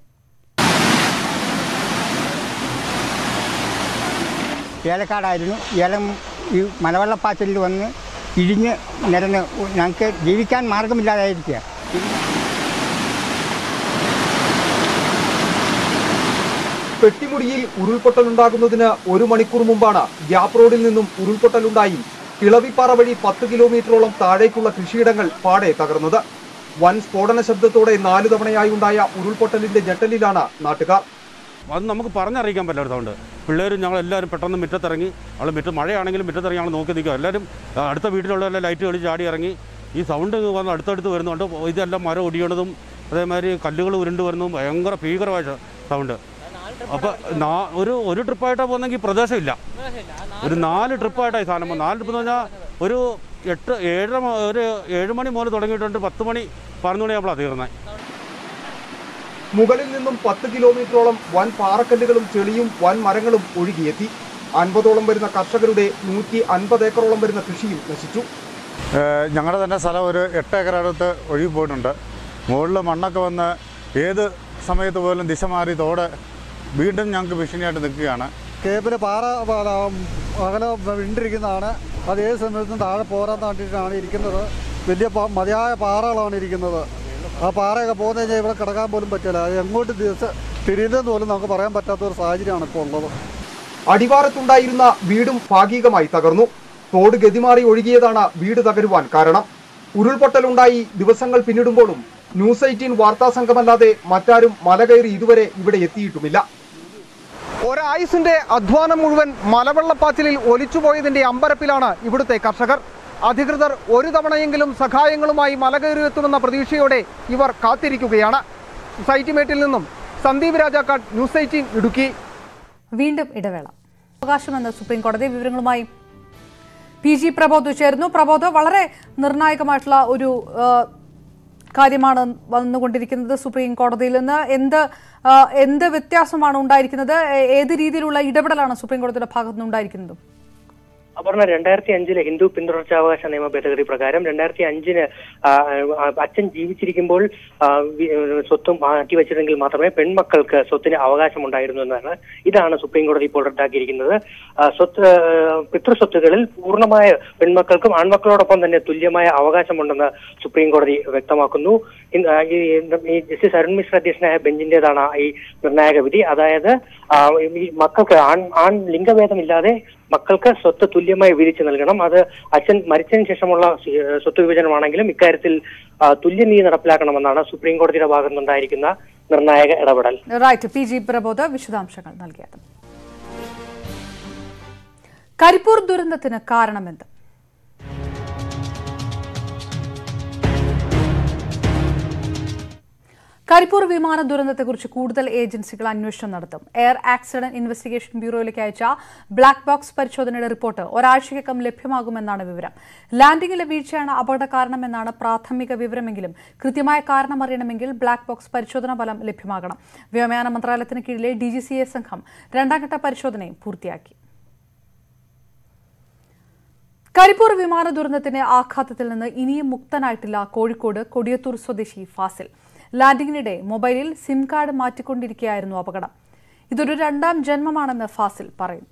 ഏലക്കാടായിരുന്നു ഏലം ഈ മലവെള്ളപ്പാച്ചിലിൽ വന്ന് ഇടിഞ്ഞ് നിരന്ന് ഞങ്ങൾക്ക് ജീവിക്കാൻ മാർഗമില്ലാതായിരിക്കുക പെട്ടിമുടിയിൽ ഉരുൾപൊട്ടലുണ്ടാകുന്നതിന് ഒരു മണിക്കൂർ മുമ്പാണ് ഗ്യാപ് റോഡിൽ നിന്നും ഉരുൾപൊട്ടലുണ്ടായി കിളവിപ്പാറ വഴി പത്ത് കിലോമീറ്ററോളം താഴേക്കുള്ള കൃഷിയിടങ്ങൾ പാടെ തകർന്നത് വൻ സ്ഫോടന ശബ്ദത്തോടെ നാലു തവണയായി ഉണ്ടായ ഉരുൾപൊട്ടലിന്റെ ഞെട്ടലിലാണ് നാട്ടുകാർ അത് നമുക്ക് പറഞ്ഞറിയിക്കാൻ പറ്റില്ല ഒരു സൗണ്ട് പിള്ളേരും ഞങ്ങൾ എല്ലാവരും പെട്ടെന്ന് മുറ്റത്തിറങ്ങി അവൾ മുറ്റ മഴയാണെങ്കിലും മുറ്റത്തിറങ്ങി ഞങ്ങൾ നോക്കി നിൽക്കുക എല്ലാവരും ആ, അടുത്ത വീട്ടിലുള്ളവരെല്ലാം ലൈറ്റ് കളി ചാടി ഇറങ്ങി ഈ സൗണ്ട് വന്ന് അടുത്തടുത്ത് വരുന്നുണ്ട് ഇതെല്ലാം മരം ഒടിയണതും അതേമാതിരി കല്ലുകൾ ഉരുണ്ട് വരുന്നതും ഭയങ്കര ഭീകരമായ ശ- സൗണ്ട് അപ്പോൾ നാ- ഒരു ഒരു ട്രിപ്പായിട്ടാണ് പോകുന്നെങ്കിൽ പ്രദേശമില്ല ഒരു നാല് ട്രിപ്പായിട്ടായി സാധനം പോകുന്നത്. നാല് ട്രിപ്പ് എന്ന് പറഞ്ഞാൽ ഒരു എട്ട് ഏഴര മ- ഒരു ഏഴ് മണി മുതൽ തുടങ്ങിയിട്ടുണ്ട് പത്ത് മണി പതിനൊന്ന് മണിയാകുമ്പോഴാണ് തീർന്നത് മുകളിൽ നിന്നും പത്ത് കിലോമീറ്ററോളം വൻ പാറക്കല്ലുകളും ചെളിയും വൻ മരങ്ങളും ഒഴുകിയെത്തി അൻപതോളം വരുന്ന കർഷകരുടെ നൂറ്റി അൻപത് ഏക്കറോളം വരുന്ന കൃഷിയും നശിച്ചു ഞങ്ങളുടെ തന്നെ സ്ഥലം ഒരു എട്ട് ഏക്കർ അടുത്ത് ഒഴുകി പോയിട്ടുണ്ട് മുകളിൽ മണ്ണൊക്കെ വന്ന് ഏത് സമയത്ത് പോലും ദിശ മാറി തോട് വീണ്ടും ഞങ്ങൾക്ക് ഭീഷണിയായിട്ട് നിൽക്കുകയാണ് കേബിൾ പാറ പാ- അകലെ വിണ്ടിരിക്കുന്നതാണ് അത് ഏത് സമയത്തും താഴെ പോരാൻ വേണ്ടിയിട്ടാണ് ഇരിക്കുന്നത് വലിയ പ- മതിയായ പാറകളാണ് ഇരിക്കുന്നത് ആ പാറയൊക്കെ പോകുന്ന കഴിഞ്ഞാൽ ഇവിടെ കിടക്കാൻ പോലും പറ്റില്ല അത് എങ്ങോട്ട് ദിവസം തിരിയുന്നതെന്ന് പോലും നമുക്ക് പറയാൻ പറ്റാത്ത ഒരു സാഹചര്യമാണ് ഇപ്പോൾ ഉള്ളത് അടിവാരത്തുണ്ടായിരുന്ന വീടും ഭാഗികമായി തകർന്നു തോട് ഗതിമാറി ഒഴുകിയതാണ് വീട് തകരുവാൻ കാരണം ഉരുൾപൊട്ടലുണ്ടായി ദിവസങ്ങൾ പിന്നിടുമ്പോഴും ന്യൂസ് എയ്റ്റീൻ വാർത്താ സംഘമല്ലാതെ മറ്റാരും മല കയറി ഇതുവരെ ഇവിടെ എത്തിയിട്ടുമില്ല ഒരായുസിന്റെ അധ്വാനം മുഴുവൻ മലവെള്ളപ്പാച്ചിലിൽ ഒലിച്ചുപോയതിന്റെ അമ്പരപ്പിലാണ് ഇവിടുത്തെ കർഷകർ അധികൃതർ ഒരു തവണയെങ്കിലും സഹായങ്ങളുമായി മലകയറിയെത്തുമെന്ന പ്രതീക്ഷയോടെ ഇവർ കാത്തിരിക്കുകയാണ് സൊസൈറ്റി മേറ്റിൽ നിന്നും സന്ദീപ് രാജാക്കാട് ന്യൂസ് എയ്റ്റീൻ ഇടുക്കി വീണ്ടും ഇടവേള അവകാശമെന്ന് സുപ്രീം കോടതി വിവരങ്ങളുമായി പി ജി പ്രബോധ് ചേർന്നു പ്രബോധ് വളരെ നിർണായകമായിട്ടുള്ള ഒരു ആ, കാര്യമാണ് വന്നുകൊണ്ടിരിക്കുന്നത് സുപ്രീം കോടതിയിൽ നിന്ന് എന്ത് ആ, എന്ത് വ്യത്യാസമാണ് ഉണ്ടായിരിക്കുന്നത് ഏ- ഏത് രീതിയിലുള്ള ഇടപെടലാണ് സുപ്രീം കോടതിയുടെ ഭാഗത്തു നിന്ന് ഉണ്ടായിരിക്കുന്നത് അപർണ രണ്ടായിരത്തി അഞ്ചിലെ ഹിന്ദു പിന്തുടർച്ചാവകാശ നിയമ ഭേദഗതി പ്രകാരം രണ്ടായിരത്തി അഞ്ചിന് ആ, ആ, അച്ഛൻ ജീവിച്ചിരിക്കുമ്പോൾ ആ, വി- സ്വത്തും മാറ്റിവെച്ചിരുന്നെങ്കിൽ മാത്രമേ പെൺമക്കൾക്ക് സ്വത്തിന് അവകാശമുണ്ടായിരുന്നു എന്നാണ് ഇതാണ് സുപ്രീം കോടതി ഇപ്പോൾ റദ്ദാക്കിയിരിക്കുന്നത് ആ, സ്വത്ത് ആ, പിതൃസ്വത്തുകളിൽ പൂർണ്ണമായ പെൺമക്കൾക്കും ആൺമക്കളോടൊപ്പം തന്നെ തുല്യമായ അവകാശമുണ്ടെന്ന് സുപ്രീം കോടതി വ്യക്തമാക്കുന്നു ഇൻ- ആ, ഈ ഈ ജസ്റ്റിസ് അരുൺ മിശ്ര അധ്യക്ഷനായ ബെഞ്ചിന്റേതാണ് ഈ നിർണായക വിധി അതായത് ആ, ഈ മക്കൾക്ക് ആൺ ആൺ ലിംഗഭേദമില്ലാതെ മക്കൾക്ക് സ്വത്ത് തുല്യമായി വീതിച്ചു നൽകണം അത് അച്ഛൻ മരിച്ചതിന് ശേഷമുള്ള സ്വ- സ്വത്ത് വിഭജനമാണെങ്കിലും ഇക്കാര്യത്തിൽ ആ, തുല്യനീതി നടപ്പിലാക്കണമെന്നാണ് സുപ്രീം കോടതിയുടെ ഭാഗത്തുനിന്നുണ്ടായിരിക്കുന്ന നിർണായക ഇടപെടൽ റൈറ്റ് പി ജി പ്രബോധ് വിശദാംശങ്ങൾ നൽകിയത് കരിപ്പൂർ ദുരന്തത്തിന് കാരണമെന്ത് കരിപ്പൂർ വിമാന ദുരന്തത്തെക്കുറിച്ച് കൂടുതൽ ഏജൻസികൾ അന്വേഷണം നടത്തും എയർ ആക്സിഡന്റ് ഇൻവെസ്റ്റിഗേഷൻ ബ്യൂറോയിലേക്ക് അയച്ച ബ്ലാക്ക് ബോക്സ് പരിശോധനയുടെ റിപ്പോർട്ട് ഒരാഴ്ചയ്ക്കകം ലഭ്യമാകുമെന്നാണ് വിവരം ലാൻഡിംഗിലെ വീഴ്ചയാണ് അപകട കാരണമെന്നാണ് പ്രാഥമിക വിവരമെങ്കിലും കൃത്യമായ കാരണം അറിയണമെങ്കിൽ ബ്ലാക്ക് ബോക്സ് പരിശോധനാ ഫലം ലഭ്യമാകണം വ്യോമയാന മന്ത്രാലയത്തിന് കീഴിലെ ഡി ജി സി എ സംഘം രണ്ടാംഘട്ട പരിശോധനയും പൂർത്തിയാക്കി കരിപ്പൂർ വിമാന ദുരന്തത്തിന്റെ ആഘാതത്തിൽ നിന്ന് ഇനിയും മുക്തനായിട്ടില്ല കോഴിക്കോട് കൊടിയത്തൂർ സ്വദേശി ഫാസിൽ ലാൻഡിങ്ങിനിടെ മൊബൈലിൽ സിം കാർഡ് മാറ്റിക്കൊണ്ടിരിക്കുകയായിരുന്നു അപകടം ഇതൊരു രണ്ടാം ജന്മമാണെന്ന് ഫാസിൽ പറയുന്നു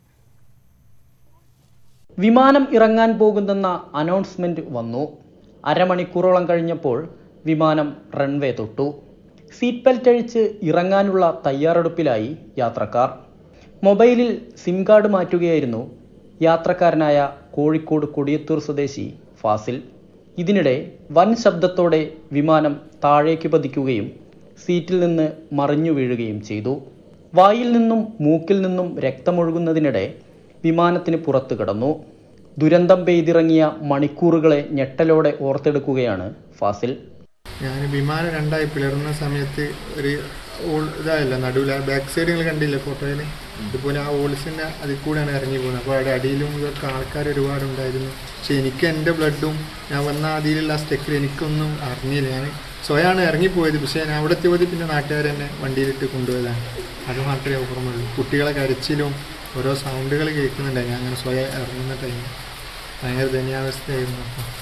വിമാനം ഇറങ്ങാൻ പോകുന്നെന്ന അനൗൺസ്മെന്റ് വന്നു അരമണിക്കൂറോളം കഴിഞ്ഞപ്പോൾ വിമാനം റൺവേ തൊട്ടു സീറ്റ് ബെൽറ്റ് അഴിച്ച് ഇറങ്ങാനുള്ള തയ്യാറെടുപ്പിലായി യാത്രക്കാർ മൊബൈലിൽ സിം കാർഡ് മാറ്റുകയായിരുന്നു യാത്രക്കാരനായ കോഴിക്കോട് കൊടിയത്തൂർ സ്വദേശി ഫാസിൽ ഇതിനിടെ വൻ ശബ്ദത്തോടെ വിമാനം താഴേക്ക് പതിക്കുകയും സീറ്റിൽ നിന്ന് മറിഞ്ഞു വീഴുകയും ചെയ്തു വായിൽ നിന്നും മൂക്കിൽ നിന്നും രക്തമൊഴുകുന്നതിനിടെ വിമാനത്തിന് പുറത്തു കിടന്നു ദുരന്തം പെയ്തിറങ്ങിയ മണിക്കൂറുകളെ ഞെട്ടലോടെ ഓർത്തെടുക്കുകയാണ് ഫാസിൽ ഞാൻ വിമാനം രണ്ടായി പിളർന്ന സമയത്ത് ഒരു ഓൾ ഇതായല്ല നടുവിൽ ബാക്ക് സൈഡ് നിങ്ങൾ കണ്ടില്ലേ ഫോട്ടോയിൽ ഇതുപോലെ ആ ഓൾസിൻ്റെ അതിൽ കൂടെയാണ് ഇറങ്ങി പോകുന്നത് അപ്പോൾ അവിടെ അടിയിലും ഇതൊക്കെ ആൾക്കാർ ഒരുപാടുണ്ടായിരുന്നു പക്ഷെ എനിക്ക് എൻ്റെ ബ്ലഡും ഞാൻ വന്ന അതിലുള്ള ആ സ്റ്റെക്കിൽ എനിക്കൊന്നും അറിഞ്ഞില്ല ഞാൻ സ്വയമാണ് ഇറങ്ങിപ്പോയത് പക്ഷേ ഞാൻ അവിടെ എത്തിയത് പിന്നെ നാട്ടുകാർ തന്നെ വണ്ടിയിലിട്ട് കൊണ്ടുപോയതാണ് അത് മാത്രമേ ഓർമ്മയുള്ളൂ കുട്ടികളെ കരച്ചിലും ഓരോ സൗണ്ടുകൾ കേൾക്കുന്നുണ്ടായി ഞാൻ അങ്ങനെ സ്വയം ഇറങ്ങുന്ന ടൈം ഭയങ്കര ദയനീയാവസ്ഥയായിരുന്നു അപ്പോൾ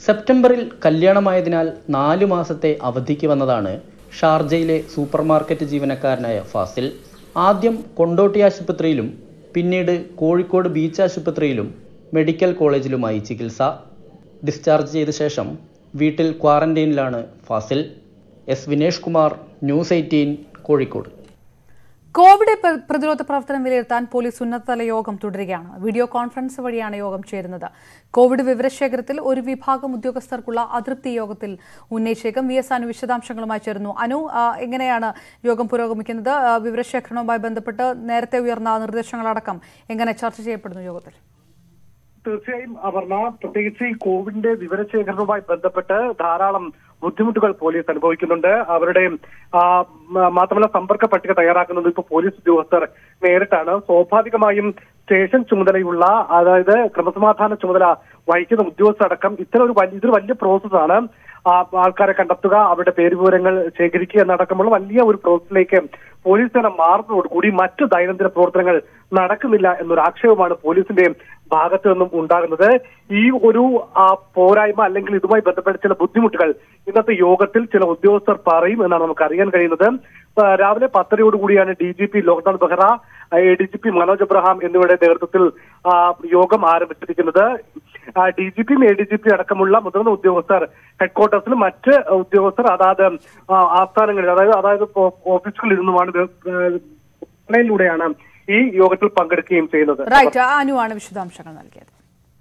സെപ്റ്റംബറിൽ കല്യാണമായതിനാൽ നാലു മാസത്തെ അവധിക്ക് വന്നതാണ് ഷാർജയിലെ സൂപ്പർ മാർക്കറ്റ് ജീവനക്കാരനായ ഫാസിൽ ആദ്യം കൊണ്ടോട്ടി ആശുപത്രിയിലും പിന്നീട് കോഴിക്കോട് ബീച്ച് ആശുപത്രിയിലും മെഡിക്കൽ കോളേജിലുമായി ചികിത്സ ഡിസ്ചാർജ് ചെയ്ത ശേഷം വീട്ടിൽ ക്വാറന്റൈനിലാണ് Fasil S Vinesh Kumar news eighteen Kozhikode Covid പ്ര- പ്രതിരോധ പ്രവർത്തനം വിലയിരുത്താൻ പോലീസ് ഉന്നതതല യോഗം തുടരുകയാണ് വീഡിയോ കോൺഫറൻസ് വഴിയാണ് യോഗം ചേരുന്നത് കോവിഡ് വിവരശേഖരത്തിൽ ഒരു വിഭാഗം ഉദ്യോഗസ്ഥർക്കുള്ള അതൃപ്തി യോഗത്തിൽ ഉന്നയിച്ചേക്കും വി എസ് അനു വിശദാംശങ്ങളുമായി ചേരുന്നു അനു ആ, എങ്ങനെയാണ് യോഗം പുരോഗമിക്കുന്നത് ആ, വിവരശേഖരണവുമായി ബന്ധപ്പെട്ട് നേരത്തെ ഉയർന്ന നിർദ്ദേശങ്ങളടക്കം എങ്ങനെ ചർച്ച ചെയ്യപ്പെടുന്നു യോഗത്തിൽ തീർച്ചയായും അപർണ പ്രത്യേകിച്ച് ഈ കോവിഡിന്റെ വിവരശേഖരണവുമായി ബന്ധപ്പെട്ട് ധാരാളം ബുദ്ധിമുട്ടുകൾ പോലീസ് അനുഭവിക്കുന്നുണ്ട് അവരുടെ ആ, മ- മാത്രമല്ല സമ്പർക്ക പട്ടിക തയ്യാറാക്കുന്നത് ഇപ്പോൾ പോലീസ് ഉദ്യോഗസ്ഥർ നേരിട്ടാണ് സ്വാഭാവികമായും സ്റ്റേഷൻ ചുമതലയുള്ള അതായത് ക്രമസമാധാന ചുമതല വഹിക്കുന്ന ഉദ്യോഗസ്ഥരടക്കം ഇത്തരം ഒരു വലിയ ഇതൊരു വലിയ പ്രോസസ്സാണ് ആ ആൾക്കാരെ കണ്ടെത്തുക അവരുടെ പേര് വിവരങ്ങൾ ശേഖരിക്കുക എന്നടക്കമുള്ള വലിയ ഒരു പ്രോസസ്സിലേക്ക് പോലീസ് സേന മാറുന്നതോടുകൂടി മറ്റു ദൈനംദിന പ്രവർത്തനങ്ങൾ നടക്കുന്നില്ല എന്നൊരു ആക്ഷേപമാണ് പോലീസിന്റെ ഭാഗത്തു നിന്നും ഉണ്ടാകുന്നത് ഈ ഒരു ആ, പോരായ്മ അല്ലെങ്കിൽ ഇതുമായി ബന്ധപ്പെട്ട ചില ബുദ്ധിമുട്ടുകൾ ഇന്നത്തെ യോഗത്തിൽ ചില ഉദ്യോഗസ്ഥർ പറയും എന്നാണ് നമുക്ക് അറിയാൻ കഴിയുന്നത് ആ, രാവിലെ പത്തരയോടുകൂടിയാണ് D G P Loknath Behera A D G P Manoj Abraham എന്നിവരുടെ നേതൃത്വത്തിൽ ആ, യോഗം ആരംഭിച്ചിരിക്കുന്നത് ഡി ജി പിയും എ ഡി ജി പി അടക്കമുള്ള മുതിർന്ന ഉദ്യോഗസ്ഥർ ഹെഡ്ക്വാർട്ടേഴ്സിൽ മറ്റ് ഉദ്യോഗസ്ഥർ അതാത് ആ, ആസ്ഥാനങ്ങളിൽ അതായത് അതായത് ഓ- ഓഫീസുകളിൽ ഇരുന്നുമാണ് ഇത്, ഏഹ്, ഓൺലൈനിലൂടെയാണ് ഈ യോഗത്തിൽ പങ്കെടുക്കുകയും ചെയ്യുന്നത് റൈറ്റ് അനുവാണ് വിശദാംശങ്ങൾ നൽകിയത്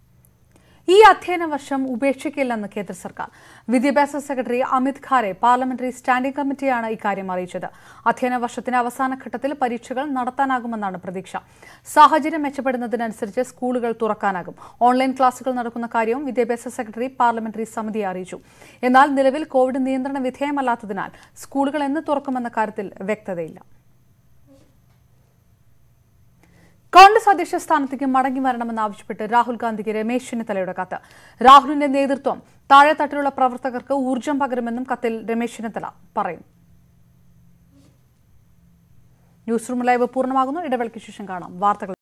ഈ അധ്യയന വർഷം ഉപേക്ഷിക്കില്ലെന്ന് കേന്ദ്ര സർക്കാർ വിദ്യാഭ്യാസ secretary Amit Khare parliamentary standing കമ്മിറ്റിയാണ് ഇക്കാര്യം അറിയിച്ചത് അധ്യയന വർഷത്തിന്റെ അവസാന ഘട്ടത്തിൽ പരീക്ഷകൾ നടത്താനാകുമെന്നാണ് പ്രതീക്ഷ സാഹചര്യം മെച്ചപ്പെടുന്നതിനനുസരിച്ച് സ്കൂളുകൾ തുറക്കാനാകും ഓൺലൈൻ ക്ലാസുകൾ നടക്കുന്ന കാര്യവും വിദ്യാഭ്യാസ സെക്രട്ടറി പാർലമെന്ററി സമിതിയെ അറിയിച്ചു എന്നാൽ നിലവിൽ കോവിഡ് നിയന്ത്രണ വിധേയമല്ലാത്തതിനാൽ സ്കൂളുകൾ എന്ന് തുറക്കുമെന്ന കാര്യത്തിൽ വ്യക്തതയില്ല കോൺഗ്രസ് അധ്യക്ഷ സ്ഥാനത്തേക്ക് മടങ്ങി വരണമെന്നാവശ്യപ്പെട്ട് രാഹുൽ ഗാന്ധിക്ക് രമേശ് ചെന്നിത്തലയുടെ കത്ത് രാഹുലിന്റെ നേതൃത്വം താഴെത്തട്ടിലുള്ള പ്രവർത്തകർക്ക് ഊർജം പകരുമെന്നും കത്തിൽ രമേശ് ചെന്നിത്തല പറയും ന്യൂസ് റൂം ലൈവ് പൂർണ്ണമാകുന്നു ഇടവേളയ്ക്ക് ശേഷം കാണാം വാർത്തകൾ